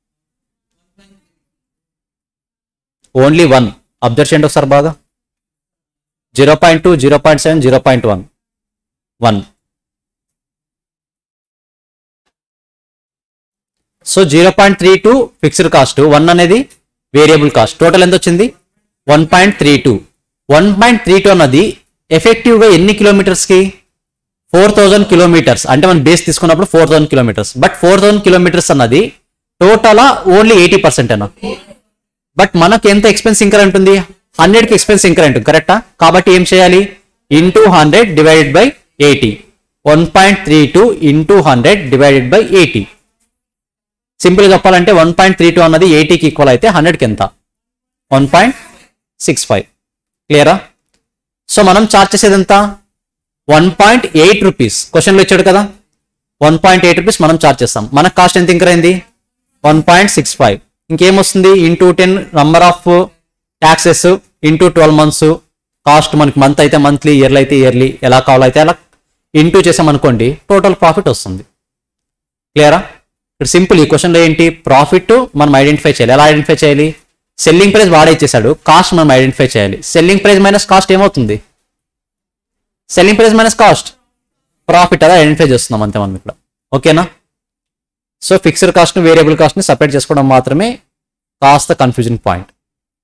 ఓన్లీ వన్ అబ్జర్వ్ చేయండి ఒకసారి బాగా zero point two zero point seven zero point one one so zero point three two fixed cost one అనేది variable cost total ఎంత వచ్చింది one point three two one point three two అన్నది ఎఫెక్టివ్గా ఎన్ని కిలోమీటర్స్కి four thousand kilometres అంటే మనం base తీసుకున్నప్పుడు four thousand kilometres but four thousand kilometres అన్నది టోటల్ ఓన్లీ ఎయిటీ పర్సెంట్ అన్న బట్ మనకు ఎంత ఎక్స్పెన్స్ ఇంకర్ ఉంటుంది హండ్రెడ్ కి ఎక్స్పెన్స్ ఇంకర్ ఉంటుంది కరెక్టా కాబట్టి ఏం చేయాలి into hundred divided by eighty one point three two into hundred divided by eighty simple చెప్పాలంటే వన్ పాయింట్ త్రీ టూ అన్నది ఎయిటీకి ఈక్వల్ అయితే హండ్రెడ్కి ఎంత వన్ పాయింట్ సిక్స్ ఫైవ్ క్లియరా సో మనం చార్జ్ చేసేది ఎంత వన్ పాయింట్ ఎయిట్ రూపీస్ క్వశ్చన్లో ఇచ్చాడు కదా వన్ పాయింట్ ఎయిట్ రూపీస్ మనం చార్జ్ చేస్తాం మన కాస్ట్ ఎంత ఇంకర్ అయింది వన్ పాయింట్ సిక్స్ ఫైవ్ ఇంకేమొస్తుంది into ten number of taxes into twelve months cost మనకి మంత్ అయితే మంత్లీ ఇయర్లీ అయితే ఇయర్లీ ఎలా కావాలైతే అలా ఇంటూ చేసామనుకోండి టోటల్ ప్రాఫిట్ వస్తుంది క్లియరా ఇక్కడ సింపుల్ ఈ క్వశ్చన్లో ఏంటి ప్రాఫిట్ మనం ఐడెంటిఫై చేయాలి ఎలా ఐడెంటిఫై చేయాలి సెల్లింగ్ ప్రైస్ వాడే ఇచ్చేసాడు కాస్ట్ మనం ఐడెంటిఫై చేయాలి సెల్లింగ్ ప్రైస్ మైనస్ కాస్ట్ ఏమవుతుంది selling price minus cost profit అలా ఐడెంటిఫై చేస్తున్నాం అంతే మనం ఇక్కడ ఓకేనా so fixed cost variable cost ని సపరేట్ చేసుకోవడం మాత్రమే కాస్త కన్ఫ్యూజన్ పాయింట్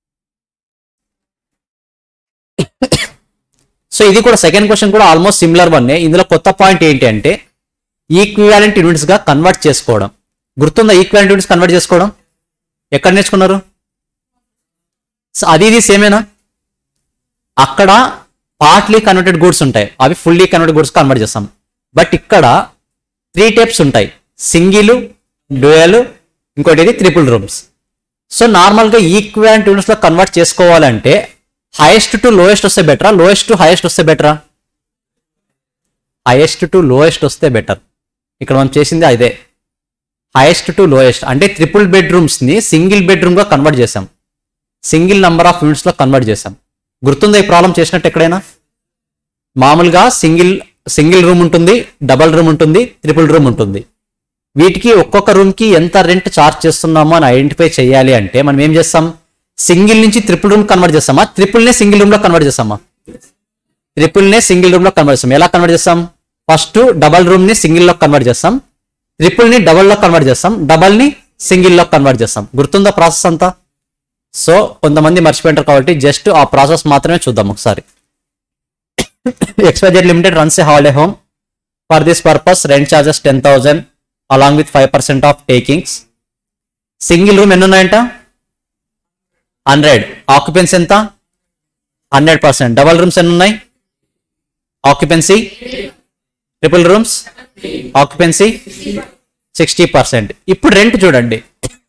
సో ఇది కూడా సెకండ్ క్వశ్చన్ కూడా ఆల్మోస్ట్ సిమిలర్ వన్ ఇందులో కొత్త పాయింట్ ఏంటి అంటే ఈక్వివాలెంట్ యూనిట్స్ గా కన్వర్ట్ చేసుకోవడం గుర్తుందా ఈక్వివాలెంట్ యూనిట్స్ కన్వర్ట్ చేసుకోవడం ఎక్కడ నేర్చుకున్నారు సో అది ఇది సేమేనా అక్కడ పార్ట్లీ కన్వర్టెడ్ గూడ్స్ ఉంటాయి అవి ఫుల్లీ కన్వర్టెడ్ గూడ్స్ కన్వర్ట్ చేస్తాం బట్ ఇక్కడ త్రీ టైప్స్ ఉంటాయి సింగిల్ డ్యూయల్ ఇంకోటి ఇది త్రిపుల్ రూమ్స్ సో నార్మల్గా ఈక్వాలెంట్ యూనిట్స్ లో కన్వర్ట్ చేసుకోవాలంటే హైయెస్ట్ టు లోయెస్ట్ వస్తే బెటరా లోయెస్ట్ టు హైయెస్ట్ వస్తే బెటరా హైయెస్ట్ టు లోయెస్ట్ వస్తే బెటర్ ఇక్కడ మనం చేసింది అదే హైయెస్ట్ టు లోయెస్ట్ అంటే ట్రిపుల్ బెడ్రూమ్స్ ని సింగిల్ బెడ్రూమ్ గా కన్వర్ట్ చేసాం సింగిల్ నంబర్ ఆఫ్ యూనిట్స్ లో కన్వర్ట్ చేసాం గుర్తుందా ఈ ప్రాబ్లం చేసినట్టు ఎక్కడైనా మామూలుగా సింగిల్ సింగిల్ రూమ్ ఉంటుంది డబల్ రూమ్ ఉంటుంది ట్రిపుల్ రూమ్ ఉంటుంది వీటికి ఒక్కొక్క రూమ్ కి ఎంత రెంట్ చార్జ్ చేస్తున్నామో అని ఐడెంటిఫై చేయాలి అంటే మనం ఏం చేస్తాం సింగిల్ నుంచి ట్రిపుల్ రూమ్ కన్వర్ట్ చేస్తామా ట్రిపుల్ నే సింగిల్ రూమ్ లో కన్వర్ట్ చేస్తామా ట్రిపుల్ నే సింగిల్ రూమ్ లో కన్వర్ట్ చేస్తాం ఎలా కన్వర్ట్ చేస్తాం ఫస్ట్ డబల్ రూమ్ ని సింగిల్ లో కన్వర్ట్ చేస్తాం ట్రిపుల్ ని డబల్ లో కన్వర్ట్ చేస్తాం డబల్ ని సింగిల్ లో కన్వర్ట్ చేస్తాం గుర్తుందా ప్రాసెస్ అంతా సో కొంతమంది మర్చిపోయింటారు కాబట్టి జస్ట్ ఆ ప్రాసెస్ మాత్రమే చూద్దాం ఒకసారి XYZ limited runs a holiday home for this purpose rent charges ten thousand along with five percent of takings single room ఎన్ని ఉన్నాయంట హండ్రెడ్ ఆక్యుపెన్సీ ఎంత హండ్రెడ్ పర్సెంట్ డబల్ రూమ్స్ ఎన్ని ఉన్నాయి occupancy triple rooms occupancy sixty percent ఇప్పుడు rent చూడండి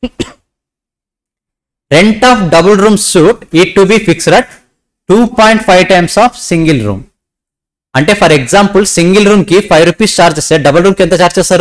rent of double room suite it to be fixed at two point five times of single room అంటే for example single room కి five rupees charge చేస్తే double room కి ఎంత charge చేస్తారు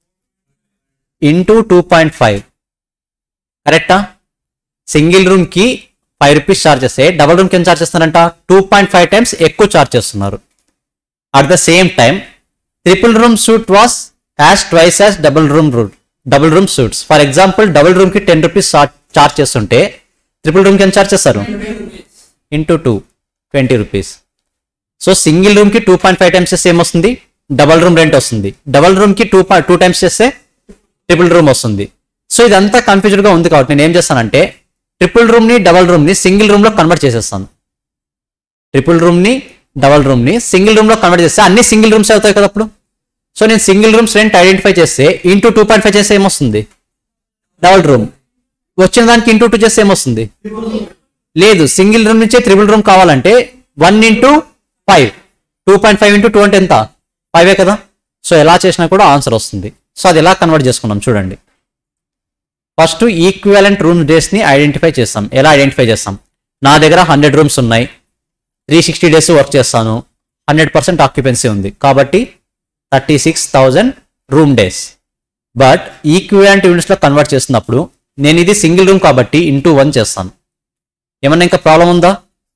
into two point five కరెక్టా single room కి five rupees charge చేస్తే double room కి ఎంత చార్జ్ చేస్తారంట టూ పాయింట్ ఫైవ్ టైమ్స్ ఎక్కువ చార్జ్ చేస్తున్నారు at the same time triple room suite was as twice as double room రూట్ double room suites for example double room కి ten rupees charge చేస్తుంటే triple room కి ఎంత charge చేస్తారు into two twenty rupees so single room కి two point five times చేస్తే ఏమొస్తుంది double room rent వస్తుంది డబల్ రూమ్ కి టూ టూ టైమ్స్ చేస్తే ట్రిపుల్ రూమ్ వస్తుంది సో ఇదంతా కన్ఫ్యూజ్డ్ గా ఉంది కాబట్టి నేను ఏం చేస్తానంటే ట్రిపుల్ రూమ్ ని డబల్ రూమ్ ని సింగిల్ రూమ్ లో కన్వర్ట్ చేసేస్తాను ట్రిపుల్ రూమ్ ని డబల్ రూమ్ ని సింగిల్ రూమ్ లో కన్వర్ట్ చేస్తే అన్ని సింగిల్ రూమ్స్ అవుతాయి కదా అప్పుడు సో నేను సింగిల్ రూమ్స్ రెంట్ ఐడెంటిఫై చేస్తే ఇంటూ టూ పాయింట్ ఫైవ్ చేస్తే ఏమొస్తుంది డబల్ రూమ్ వచ్చిన దానికి ఇంటూ టూ చేస్తే ఏమొస్తుంది లేదు సింగిల్ రూమ్ నుంచే త్రిబుల్ రూమ్ కావాలంటే one into five two point five into two అంటే ఎంత ఫైవే కదా సో ఎలా చేసినా కూడా ఆన్సర్ వస్తుంది సో అది ఎలా కన్వర్ట్ చేసుకున్నాం చూడండి ఫస్ట్ ఈక్వివలెంట్ రూమ్ డేస్ ని ఐడెంటిఫై చేస్తాం ఎలా ఐడెంటిఫై చేస్తాం నా దగ్గర హండ్రెడ్ రూమ్స్ ఉన్నాయి త్రీ సిక్స్టీ డేస్ వర్క్ చేస్తాను హండ్రెడ్ పర్సెంట్ ఆక్యుపెన్సీ ఉంది కాబట్టి thirty six thousand room days but equivalent units లో కన్వర్ట్ చేస్తున్నప్పుడు నేను ఇది సింగిల్ రూమ్ కాబట్టి ఇంటూ వన్ చేస్తాను ఏమన్నా ఇంకా ప్రాబ్లం ఉందా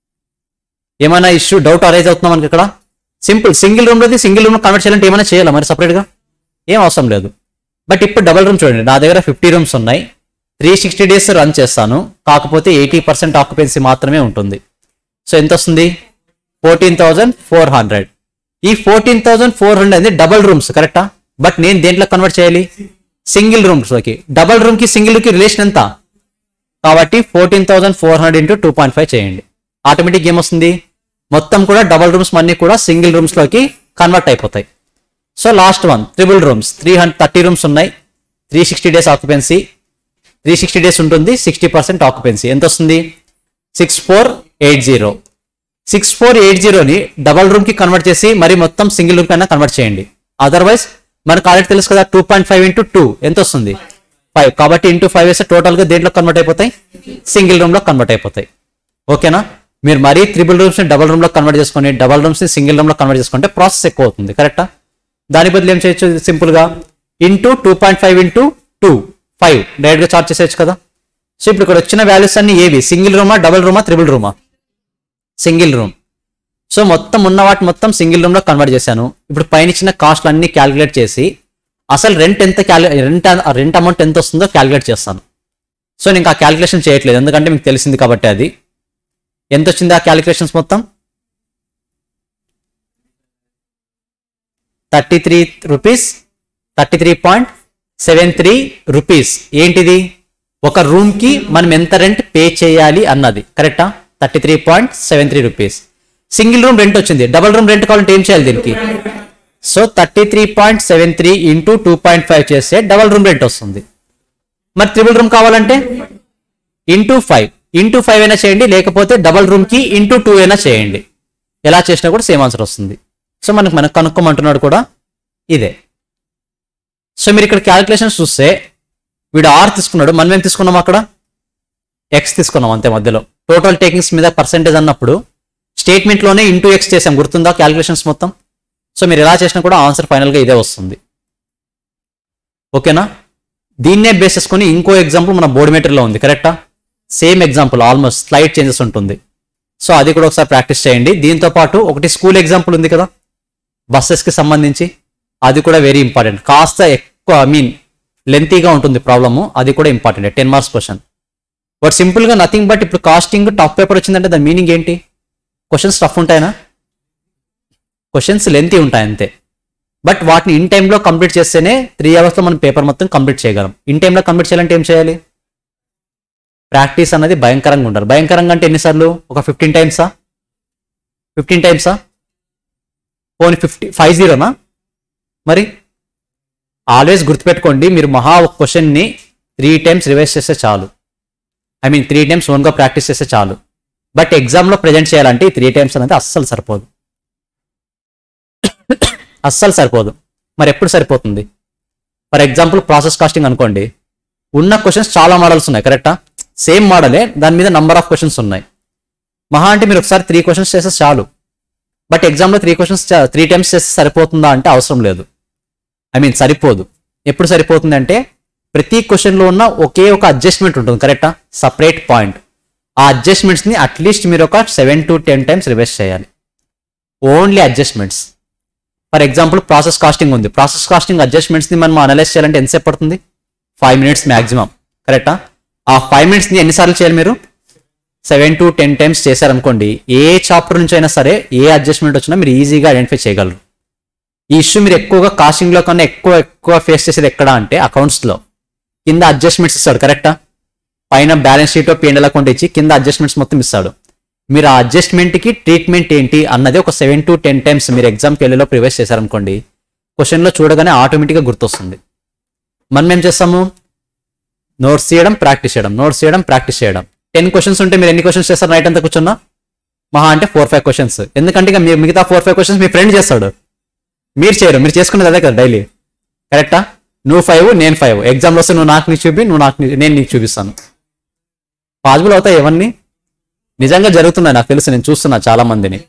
ఏమైనా ఇష్యూ డౌట్ అరైజ్ అవుతుందా మనకి ఇక్కడ సింపుల్ సింగిల్ రూమ్ లోది సింగిల్ రూమ్ కన్వర్ట్ చేయాలంటే ఏమైనా చేయాలా మరి separate గా ఏం అవసరం లేదు బట్ ఇప్పుడు డబల్ రూమ్ చూడండి నా దగ్గర ఫిఫ్టీ రూమ్స్ ఉన్నాయి త్రీ సిక్స్టీ డేస్ రన్ చేస్తాను కాకపోతే ఎయిటీ పర్సెంట్ ఆక్యుపెన్సీ మాత్రమే ఉంటుంది సో ఎంత వస్తుంది ఫోర్టీన్ థౌజండ్ ఫోర్ హండ్రెడ్ ఈ ఫోర్టీన్ థౌజండ్ ఫోర్ హండ్రెడ్ అనేది డబల్ రూమ్స్ కరెక్టా బట్ నేను దేంట్లో కన్వర్ట్ చేయాలి సింగిల్ రూమ్స్ లోకి డబల్ రూమ్ కి సింగిల్ కి రిలేషన్ ఎంత కాబట్టి fourteen thousand four hundred into two point five చేయండి ఆటోమేటిక్ ఏం వస్తుంది మొత్తం కూడా డబల్ రూమ్స్ అన్ని కూడా సింగిల్ రూమ్స్ లోకి కన్వర్ట్ అయిపోతాయి so last one triple rooms three hundred thirty rooms ఉన్నాయి three sixty days occupancy three sixty days ఉంటుంది సిక్స్టీ పర్సెంట్ ఆక్యుపెన్సీ ఎంత వస్తుంది six four eight zero six four eight జీరోని double room కి convert చేసి మరి మొత్తం సింగిల్ రూమ్ కైనా కన్వర్ట్ చేయండి అదర్వైజ్ మనకు ఆల్రెడీ తెలుసు కదా two point five into two ఎంత వస్తుంది ఫైవ్ కాబట్టి ఇంటూ ఫైవ్ వేస్తే టోటల్ గా దేంట్లో కన్వర్ట్ అయిపోతాయి సింగిల్ రూమ్ లో కన్వర్ట్ అయిపోతాయి ఓకేనా మీరు మరీ త్రిబుల్ రూమ్స్ ని డబల్ రూమ్ లో కన్వర్ట్ చేసుకొని డబల్ రూమ్స్ ని సింగిల్ రూమ్ లో కన్వర్ట్ చేసుకుంటే ప్రాసెస్ ఎక్కువ అవుతుంది కరెక్టా దాని బదులు ఏం చేయొచ్చు సింపుల్ గా into two point five into two five direct గా చార్జ్ చేసేయచ్చు కదా సో ఇప్పుడు ఇక్కడ వచ్చిన వాల్యూస్ అన్ని ఏవి సింగిల్ రూమా డబుల్ రూమా త్రిబుల్ రూమా సింగిల్ రూమ్ సో మొత్తం ఉన్న వాటి మొత్తం సింగిల్ రూమ్ లో కన్వర్ట్ చేశాను ఇప్పుడు పైన ఇచ్చిన కాస్ట్లు అన్ని క్యాలిక్యులేట్ చేసి అసలు రెంట్ ఎంత రెంట్ రెంట్ అమౌంట్ ఎంత వస్తుందో క్యాలిక్యులేట్ చేస్తాను సో నేను ఆ క్యాలిక్యులేషన్ చేయట్లేదు ఎందుకంటే మీకు తెలిసింది కాబట్టి అది ఎంత వచ్చింది ఆ క్యాలిక్యులేషన్స్ మొత్తం thirty three rupees thirty three point seven three rupees ఏంటిది ఒక రూమ్ కి మనం ఎంత రెంట్ పే చేయాలి అన్నది కరెక్టా thirty three point seven three rupees single room rent వచ్చింది డబుల్ రూమ్ రెంట్ కావాలంటే ఏం చేయాలి దీనికి so thirty three point seven three into two point five చేస్తే డబల్ రూమ్ రెంట్ వస్తుంది మరి త్రిబుల్ రూమ్ కావాలంటే ఇంటూ ఫైవ్ ఇంటూ ఫైవ్ అయినా చేయండి లేకపోతే డబల్ రూమ్ కి ఇంటూ టూ అయినా చేయండి ఎలా చేసినా కూడా సేమ్ ఆన్సర్ వస్తుంది సో మనకు మనకు కనుక్కోమంటున్నాడు కూడా ఇదే సో మీరు ఇక్కడ క్యాలిక్యులేషన్స్ చూస్తే వీడు ఆర్ తీసుకున్నాడు మనం ఏం తీసుకున్నాం అక్కడ ఎక్స్ తీసుకున్నాం అంతే మధ్యలో టోటల్ టేకింగ్స్ మీద పర్సెంటేజ్ అన్నప్పుడు స్టేట్మెంట్ లోనే ఇంటూ ఎక్స్ చేసాం గుర్తుందా క్యాలిక్యులేషన్స్ మొత్తం సో మీరు ఎలా చేసినా కూడా ఆన్సర్ ఫైనల్ గా ఇదే వస్తుంది ఓకేనా దీన్నే బేస్ చేసుకొని ఇంకో ఎగ్జాంపుల్ మన బోర్డు మెటీరియల్లో ఉంది కరెక్టా same example almost slide changes ఉంటుంది సో అది కూడా ఒకసారి ప్రాక్టీస్ చేయండి దీంతో పాటు ఒకటి స్కూల్ ఎగ్జాంపుల్ ఉంది కదా బస్సెస్ కి సంబంధించి అది కూడా వెరీ ఇంపార్టెంట్ కాస్త ఎక్కువ ఐ మీన్ లెంతీగా ఉంటుంది ప్రాబ్లము అది కూడా important ten marks question but simple గా నథింగ్ బట్ ఇప్పుడు కాస్టింగ్ టఫ్ పేపర్ వచ్చిందంటే దాని మీనింగ్ ఏంటి క్వశ్చన్స్ టఫ్ ఉంటాయనా క్వశ్చన్స్ లెంతీ ఉంటాయి అంతే బట్ వాటిని ఇన్ టైంలో కంప్లీట్ చేస్తేనే త్రీ అవర్స్లో మనం పేపర్ మొత్తం కంప్లీట్ చేయగలం ఇన్ టైంలో కంప్లీట్ చేయాలంటే ఏం చేయాలి ప్రాక్టీస్ అనేది భయంకరంగా ఉండాలి భయంకరంగా అంటే ఎన్నిసార్లు ఒక ఫిఫ్టీన్ టైమ్సా ఫిఫ్టీన్ టైమ్సా పోనీ ఫిఫ్టీ ఫైవ్ జీరోనా మరి ఆల్వేస్ గుర్తుపెట్టుకోండి మీరు మహా ఒక క్వశ్చన్ని త్రీ టైమ్స్ రివైజ్ చేస్తే చాలు ఐ మీన్ త్రీ టైమ్స్ ఓన్గా ప్రాక్టీస్ చేస్తే చాలు బట్ ఎగ్జామ్లో ప్రజెంట్ చేయాలంటే ఈ త్రీ టైమ్స్ అనేది అస్సలు సరిపోదు అస్సలు సరిపోదు మరి ఎప్పుడు సరిపోతుంది ఫర్ ఎగ్జాంపుల్ ప్రాసెస్ కాస్టింగ్ అనుకోండి ఉన్న క్వశ్చన్స్ చాలా మోడల్స్ ఉన్నాయి కరెక్టా సేమ్ మోడలే దాని మీద నంబర్ ఆఫ్ క్వశ్చన్స్ ఉన్నాయి మహా అంటే మీరు ఒకసారి త్రీ క్వశ్చన్స్ చేస్తే చాలు బట్ ఎగ్జామ్లో త్రీ క్వశ్చన్స్ త్రీ టైమ్స్ చేస్తే సరిపోతుందా అంటే అవసరం లేదు ఐ మీన్ సరిపోదు ఎప్పుడు సరిపోతుంది అంటే ప్రతి క్వశ్చన్లో ఉన్న ఒకే ఒక అడ్జస్ట్మెంట్ ఉంటుంది కరెక్టా సపరేట్ పాయింట్ ఆ అడ్జస్ట్మెంట్స్ని అట్లీస్ట్ మీరు ఒక seven to ten times revise చేయాలి only adjustments for example process costing ఉంది ప్రాసెస్ కాస్టింగ్ అడ్జస్ట్మెంట్స్ని మనం అనలైజ్ చేయాలంటే ఎంతసేపు పడుతుంది ఫైవ్ మినిట్స్ మ్యాక్సిమం కరెక్టా ఆ ఫైవ్ మినిట్స్ని ఎన్నిసార్లు చేయాలి మీరు సెవెన్ టు టెన్ టైమ్స్ చేశారనుకోండి ఏ చాప్టర్ నుంచి అయినా సరే ఏ అడ్జస్ట్మెంట్ వచ్చినా మీరు ఈజీగా ఐడెంటిఫై చేయగలరు ఈ ఇష్యూ మీరు ఎక్కువగా కాస్టింగ్లో కన్నా ఎక్కువ ఎక్కువ ఫేస్ చేసేది ఎక్కడ అంటే అకౌంట్స్లో కింద అడ్జస్ట్మెంట్స్ ఇస్తాడు కరెక్టా పైన బ్యాలెన్స్ షీట్ పిఎంఎల్ అకౌంట్ ఇచ్చి కింద అడ్జస్ట్మెంట్స్ మొత్తం ఇస్తాడు మీరు ఆ అడ్జస్ట్మెంట్కి ట్రీట్మెంట్ ఏంటి అన్నది ఒక సెవెన్ టు టెన్ టైమ్స్ మీరు ఎగ్జామ్కి వెళ్ళేలో ప్రివైజ్ చేశారనుకోండి క్వశ్చన్లో చూడగానే ఆటోమేటిక్గా గుర్తొస్తుంది మనం ఏం చేస్తాము నోట్స్ చేయడం ప్రాక్టీస్ చేయడం నోట్స్ చేయడం ప్రాక్టీస్ చేయడం టెన్ క్వశ్చన్స్ ఉంటే మీరు ఎన్ని క్వశ్చన్స్ చేస్తారు నైట్ అంతా కూర్చున్నా మహా అంటే ఫోర్ ఫైవ్ క్వశ్చన్స్ ఎందుకంటే ఇక మీ- మిగతా ఫోర్ ఫైవ్ క్వశ్చన్స్ మీ ఫ్రెండ్ చేస్తాడు మీరు చేయరు మీరు చేసుకునేది అదే కదా డైలీ కరెక్టా నువ్వు ఫైవ్ నేను ఫైవ్ ఎగ్జామ్లో వస్తే నువ్వు నాకు నీకు చూపి నువ్వు నాకు నీ- నేను నీకు చూపిస్తాను పాసిబుల్ అవుతాయి ఇవన్నీ నిజంగా జరుగుతున్నాయి నాకు తెలుసు నేను చూస్తున్నా చాలా మందిని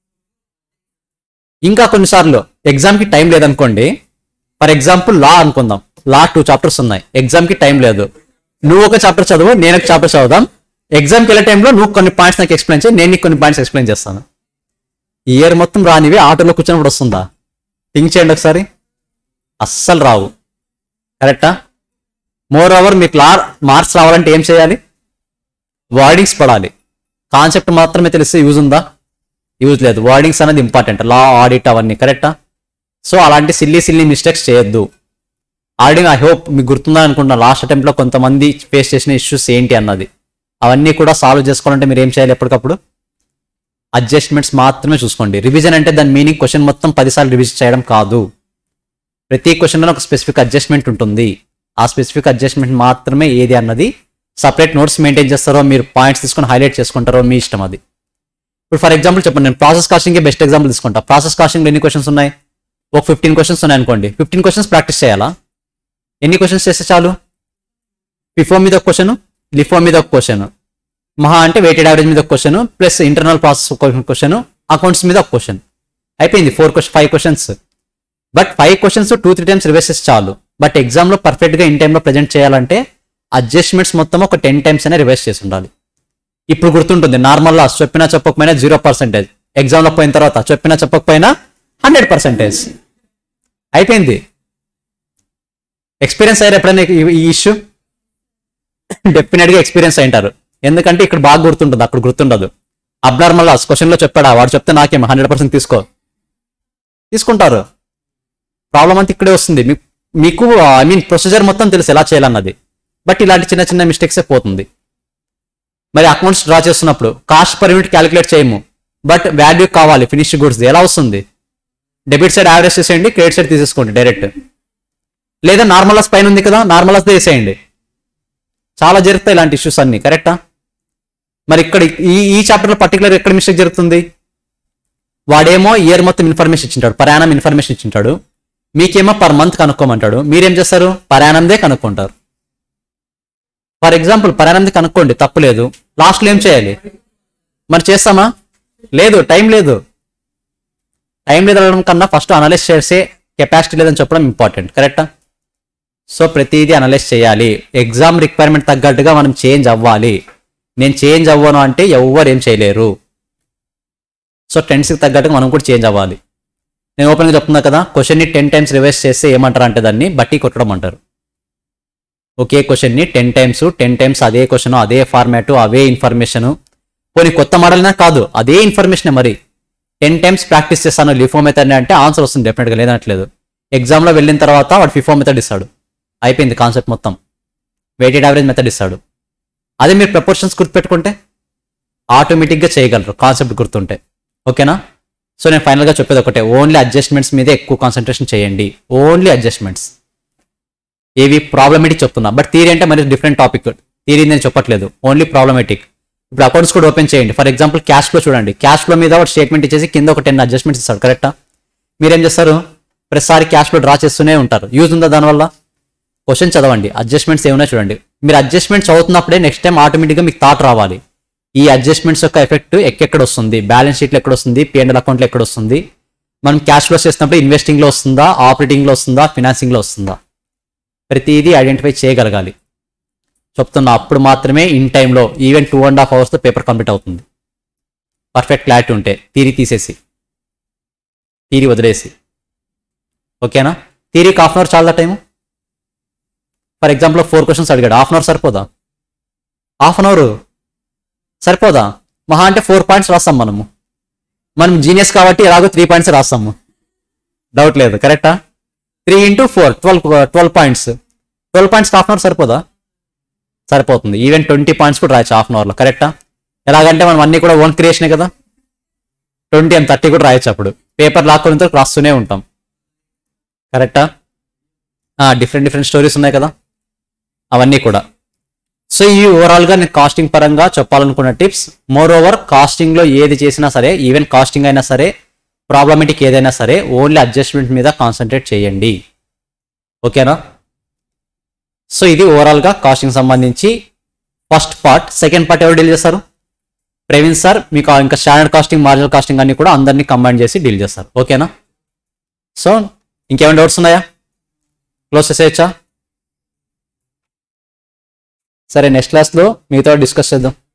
ఇంకా కొన్నిసార్లు ఎగ్జామ్కి టైం లేదనుకోండి ఫర్ ఎగ్జాంపుల్ లా అనుకుందాం లా టూ చాప్టర్స్ ఉన్నాయి ఎగ్జామ్కి టైం లేదు నువ్వు ఒక చాప్టర్ చదువు నేను ఒక చాప్టర్ చదువుదాం ఎగ్జామ్కి వెళ్ళే టైంలో నువ్వు కొన్ని పాయింట్స్ నాకు ఎక్స్ప్లెయిన్ చేయి నేను నీకు కొన్ని పాయింట్స్ ఎక్స్ప్లెయిన్ చేస్తాను ఇయర్ మొత్తం రానివి ఆటోలో కూర్చున్నప్పుడు వస్తుందా థింక్ చేయండి ఒకసారి అస్సలు రావు కరెక్టా మోర్ ఓవర్ మీకు లా మార్క్స్ రావాలంటే ఏం చేయాలి వర్డింగ్స్ పడాలి కాన్సెప్ట్ మాత్రమే తెలిస్తే యూజ్ ఉందా యూజ్ లేదు వర్డింగ్స్ అనేది ఇంపార్టెంట్ లా ఆడిట్ అవన్నీ కరెక్టా సో అలాంటి సిల్లీ సిల్లీ మిస్టేక్స్ చేయొద్దు ఆల్రెడీ ఐ హోప్ మీకు గుర్తుందా అనుకుంటున్నా లాస్ట్ అటెంప్ట్లో కొంతమంది ఫేస్ చేసిన ఇష్యూస్ ఏంటి అన్నది అవన్నీ కూడా సాల్వ్ చేసుకోవాలంటే మీరు ఏం చేయాలి ఎప్పటికప్పుడు అడ్జస్ట్మెంట్స్ మాత్రమే చూసుకోండి రివిజన్ అంటే దాని మీనింగ్ క్వశ్చన్ మొత్తం పదిసార్లు రివిజన్ చేయడం కాదు ప్రతి క్వశ్చన్లో ఒక స్పెసిఫిక్ అడ్జస్ట్మెంట్ ఉంటుంది ఆ స్పెసిఫిక్ అడ్జస్ట్మెంట్ మాత్రమే ఏది అన్నది సపరేట్ నోట్స్ మెయింటైన్ చేస్తారో మీరు పాయింట్స్ తీసుకొని హైలైట్ చేసుకుంటారో మీ ఇష్టం అది ఇప్పుడు ఫర్ ఎగ్జాంపుల్ చెప్పండి నేను ప్రాసెస్ కాస్టింగ్ బెస్ట్ ఎగ్జాంపుల్ తీసుకుంటా ప్రాసెస్ కాస్టింగ్ ఎన్ని క్వశ్చన్స్ ఉన్నాయి ఒక ఫిఫ్టీన్ క్వశ్చన్స్ ఉన్నాయి అనుకోండి ఫిఫ్టీన్ క్వశ్చన్స్ ప్రాక్టీస్ చేయాలా ఎన్ని క్వశ్చన్స్ చేస్తే చాలు ఫిఫో మీద ఒక క్వశ్చన్ లిఫో మీద ఒక క్వశ్చన్ మహా అంటే వెయిటెడ్ యావరేజ్ మీద ఒక క్వశ్చన్ ప్లస్ ఇంటర్నల్ ప్రాసెస్ ఒక క్వశ్చన్ అకౌంట్స్ మీద ఒక క్వశ్చన్ అయిపోయింది four question five questions but five questions two three times revise చేస్తే చాలు బట్ ఎగ్జామ్లో పర్ఫెక్ట్గా ఇన్ టైంలో ప్రజెంట్ చేయాలంటే అడ్జస్ట్మెంట్స్ మొత్తం ఒక టెన్ టైమ్స్ అయినా రివైజ్ చేసి ఉండాలి ఇప్పుడు గుర్తుంటుంది నార్మల్గా చెప్పినా చెప్పకపోయినా జీరో పర్సెంటేజ్ ఎగ్జామ్లో పోయిన తర్వాత చెప్పినా చెప్పకపోయినా హండ్రెడ్ పర్సెంటేజ్ అయిపోయింది ఎక్స్పీరియన్స్ అయ్యారు ఎప్పుడైనా ఈ- ఈ ఇష్యూ డెఫినెట్గా ఎక్స్పీరియన్స్ అయింటారు ఎందుకంటే ఇక్కడ బాగా గుర్తుంటుంది అక్కడ గుర్తుండదు అబ్నార్మల్ క్వశ్చన్లో చెప్పాడా వాడు చెప్తే నాకేం హండ్రెడ్ పర్సెంట్ తీసుకో తీసుకుంటారు ప్రాబ్లం అంతా ఇక్కడే వస్తుంది మీ- మీకు ఐ మీన్ ప్రొసీజర్ మొత్తం తెలుసు ఎలా చేయాలన్నది బట్ ఇలాంటి చిన్న చిన్న మిస్టేక్సే పోతుంది మరి అకౌంట్స్ డ్రా చేస్తున్నప్పుడు కాస్ట్ పర్ యూనిట్ క్యాలిక్యులేట్ చేయము బట్ వాల్యూ కావాలి ఫినిష్ గుడ్స్ ఎలా వస్తుంది డెబిట్ సైడ్ యావరేజ్ చేసేయండి క్రెడిట్ సైడ్ తీసేసుకోండి డైరెక్ట్ లేదా నార్మల్స్ పైన ఉంది కదా నార్మల్స్ వేసేయండి చాలా జరుగుతాయి ఇలాంటి ఇష్యూస్ అన్ని కరెక్టా మరి ఇక్కడ ఈ ఈ చాప్టర్లో పర్టికులర్ ఎక్కడ మిస్టేక్ జరుగుతుంది వాడేమో ఇయర్ మొత్తం ఇన్ఫర్మేషన్ ఇచ్చింటాడు పరాణం ఇన్ఫర్మేషన్ ఇచ్చింటాడు మీకేమో పర్ మంత్ కనుక్కోమంటాడు మీరేం చేస్తారు పరాణందే కనుక్కుంటారు ఫర్ ఎగ్జాంపుల్ పరాణంది కనుక్కోండి తప్పు లేదు లాస్ట్లో ఏం చేయాలి మరి చేస్తామా లేదు టైం లేదు టైం లేదు అనడం కన్నా ఫస్ట్ అనలైజ్ చేసే కెపాసిటీ లేదని చెప్పడం ఇంపార్టెంట్ కరెక్టా సో ప్రతిదీ అనలైజ్ చేయాలి ఎగ్జామ్ రిక్వైర్మెంట్ తగ్గట్టుగా మనం చేంజ్ అవ్వాలి నేను చేంజ్ అవ్వను అంటే ఎవ్వరు ఏం చేయలేరు సో టెన్స్కి తగ్గట్టుగా మనం కూడా చేంజ్ అవ్వాలి నేను ఓపెన్గా చెప్తున్నా కదా క్వశ్చన్ని టెన్ టైమ్స్ రివైజ్ చేస్తే ఏమంటారు అంటే దాన్ని బట్టి కొట్టడం అంటారు ఒకే క్వశ్చన్ని టెన్ టైమ్స్ టెన్ టైమ్స్ అదే క్వశ్చన్ అదే ఫార్మాట్ అవే ఇన్ఫర్మేషన్ కొన్ని కొత్త మోడల్నా కాదు అదే ఇన్ఫర్మేషన్ మరి టెన్ టైమ్స్ ప్రాక్టీస్ చేస్తాను లిఫో మెథడ్ అంటే ఆన్సర్ వస్తుంది డెఫినెట్గా లేదనట్లేదు ఎగ్జామ్లో వెళ్ళిన తర్వాత వాడు ఫిఫో మెథడ్ ఇస్తాడు అయిపోయింది కాన్సెప్ట్ మొత్తం వెయిటెడ్ యావరేజ్ మెథడ్ ఇస్తాడు అదే మీరు ప్రపోర్షన్స్ గుర్తుపెట్టుకుంటే ఆటోమేటిక్గా చేయగలరు కాన్సెప్ట్ గుర్తుంటే ఓకేనా సో నేను ఫైనల్గా చెప్పేది ఒకటే ఓన్లీ అడ్జస్ట్మెంట్స్ మీదే ఎక్కువ కాన్సన్ట్రేషన్ చేయండి ఓన్లీ అడ్జస్ట్మెంట్స్ ఏవి ప్రాబ్లమేటిక్ చెప్తున్నా బట్ థియరీ అంటే మరి డిఫరెంట్ టాపిక్ థియరీ నేను చెప్పట్లేదు ఓన్లీ ప్రాబ్లమేటిక్ ఇప్పుడు అకౌంట్స్ కూడా ఓపెన్ చేయండి ఫర్ ఎగ్జాంపుల్ క్యాష్ ఫ్లో చూడండి క్యాష్ ఫ్లో మీద ఒక స్టేట్మెంట్ ఇచ్చేసి కింద ఒక టెన్ అడ్జస్ట్మెంట్స్ ఇస్తాడు కరెక్టా మీరేం చేస్తారు ప్రతిసారి క్యాష్ ఫ్లో డ్రా చేస్తూనే ఉంటారు యూజ్ ఉందా దానివల్ల క్వశ్చన్ చదవండి అడ్జస్ట్మెంట్స్ ఏమైనా చూడండి మీరు అడ్జస్ట్మెంట్ చదువుతున్నప్పుడే నెక్స్ట్ టైం ఆటోమేటిక్గా మీకు థాట్ రావాలి ఈ అడ్జస్ట్మెంట్స్ యొక్క ఎఫెక్ట్ ఎక్కడెక్కడ వస్తుంది బ్యాలెన్స్ షీట్లో ఎక్కడ వస్తుంది పిఎంఎల్ అకౌంట్లో ఎక్కడ వస్తుంది మనం క్యాష్ ఫ్లోస్ చేసినప్పుడు ఇన్వెస్టింగ్లో వస్తుందా ఆపరేటింగ్లో వస్తుందా ఫినాన్సింగ్లో వస్తుందా ప్రతిదీ ఐడెంటిఫై చేయగలగాలి చెప్తున్నా అప్పుడు మాత్రమే ఇన్ టైంలో ఈవెన్ టూ అండ్ హాఫ్ అవర్స్తో పేపర్ కంప్లీట్ అవుతుంది పర్ఫెక్ట్ క్లారిటీ ఉంటే తీరి తీసేసి తీరి వదిలేసి ఓకేనా తీరికి హాఫ్ అన్ అవర్ చాలా time for example four questions అడిగాడు హాఫ్ అన్ అవర్ సరిపోదా హాఫ్ అన్ అవర్ సరిపోదా మహా అంటే ఫోర్ పాయింట్స్ రాస్తాం మనము మనం జీనియస్ కాబట్టి ఎలాగో త్రీ పాయింట్స్ రాస్తాము డౌట్ లేదు కరెక్టా three into four twelve twelve points twelve points half an hour సరిపోదా సరిపోతుంది ఈవెన్ ట్వంటీ పాయింట్స్ కూడా రాయొచ్చు హాఫ్ అన్ అవర్లో కరెక్టా ఎలాగంటే మనం అన్ని కూడా ఓన్ క్రియేషనే కదా ట్వంటీ అండ్ థర్టీ కూడా రాయొచ్చు అప్పుడు పేపర్ లాక్కొని రాస్తూనే ఉంటాం కరెక్టా డిఫరెంట్ డిఫరెంట్ స్టోరీస్ ఉన్నాయి కదా అవన్నీ కూడా సో ఈ ఓవరాల్గా నేను కాస్టింగ్ పరంగా చెప్పాలనుకున్న టిప్స్ మోర్ ఓవర్ కాస్టింగ్లో ఏది చేసినా సరే ఈవెన్ కాస్టింగ్ అయినా సరే ప్రాబ్లమేటిక్ ఏదైనా సరే ఓన్లీ అడ్జస్ట్మెంట్ మీద కాన్సన్ట్రేట్ చేయండి ఓకేనా సో ఇది ఓవరాల్గా కాస్టింగ్ సంబంధించి ఫస్ట్ పార్ట్ సెకండ్ పార్ట్ ఎవరు డీల్ చేస్తారు ప్రవీణ్ సార్ మీకు ఇంకా స్టాండర్డ్ కాస్టింగ్ మార్జినల్ కాస్టింగ్ అన్ని కూడా అందరినీ కంబైన్ చేసి డీల్ చేస్తారు ఓకేనా సో ఇంకేమైనా డౌట్స్ ఉన్నాయా క్లోజ్ చేసేయచ్చా సరే నెక్స్ట్ క్లాస్లో మీతో డిస్కస్ చేద్దాం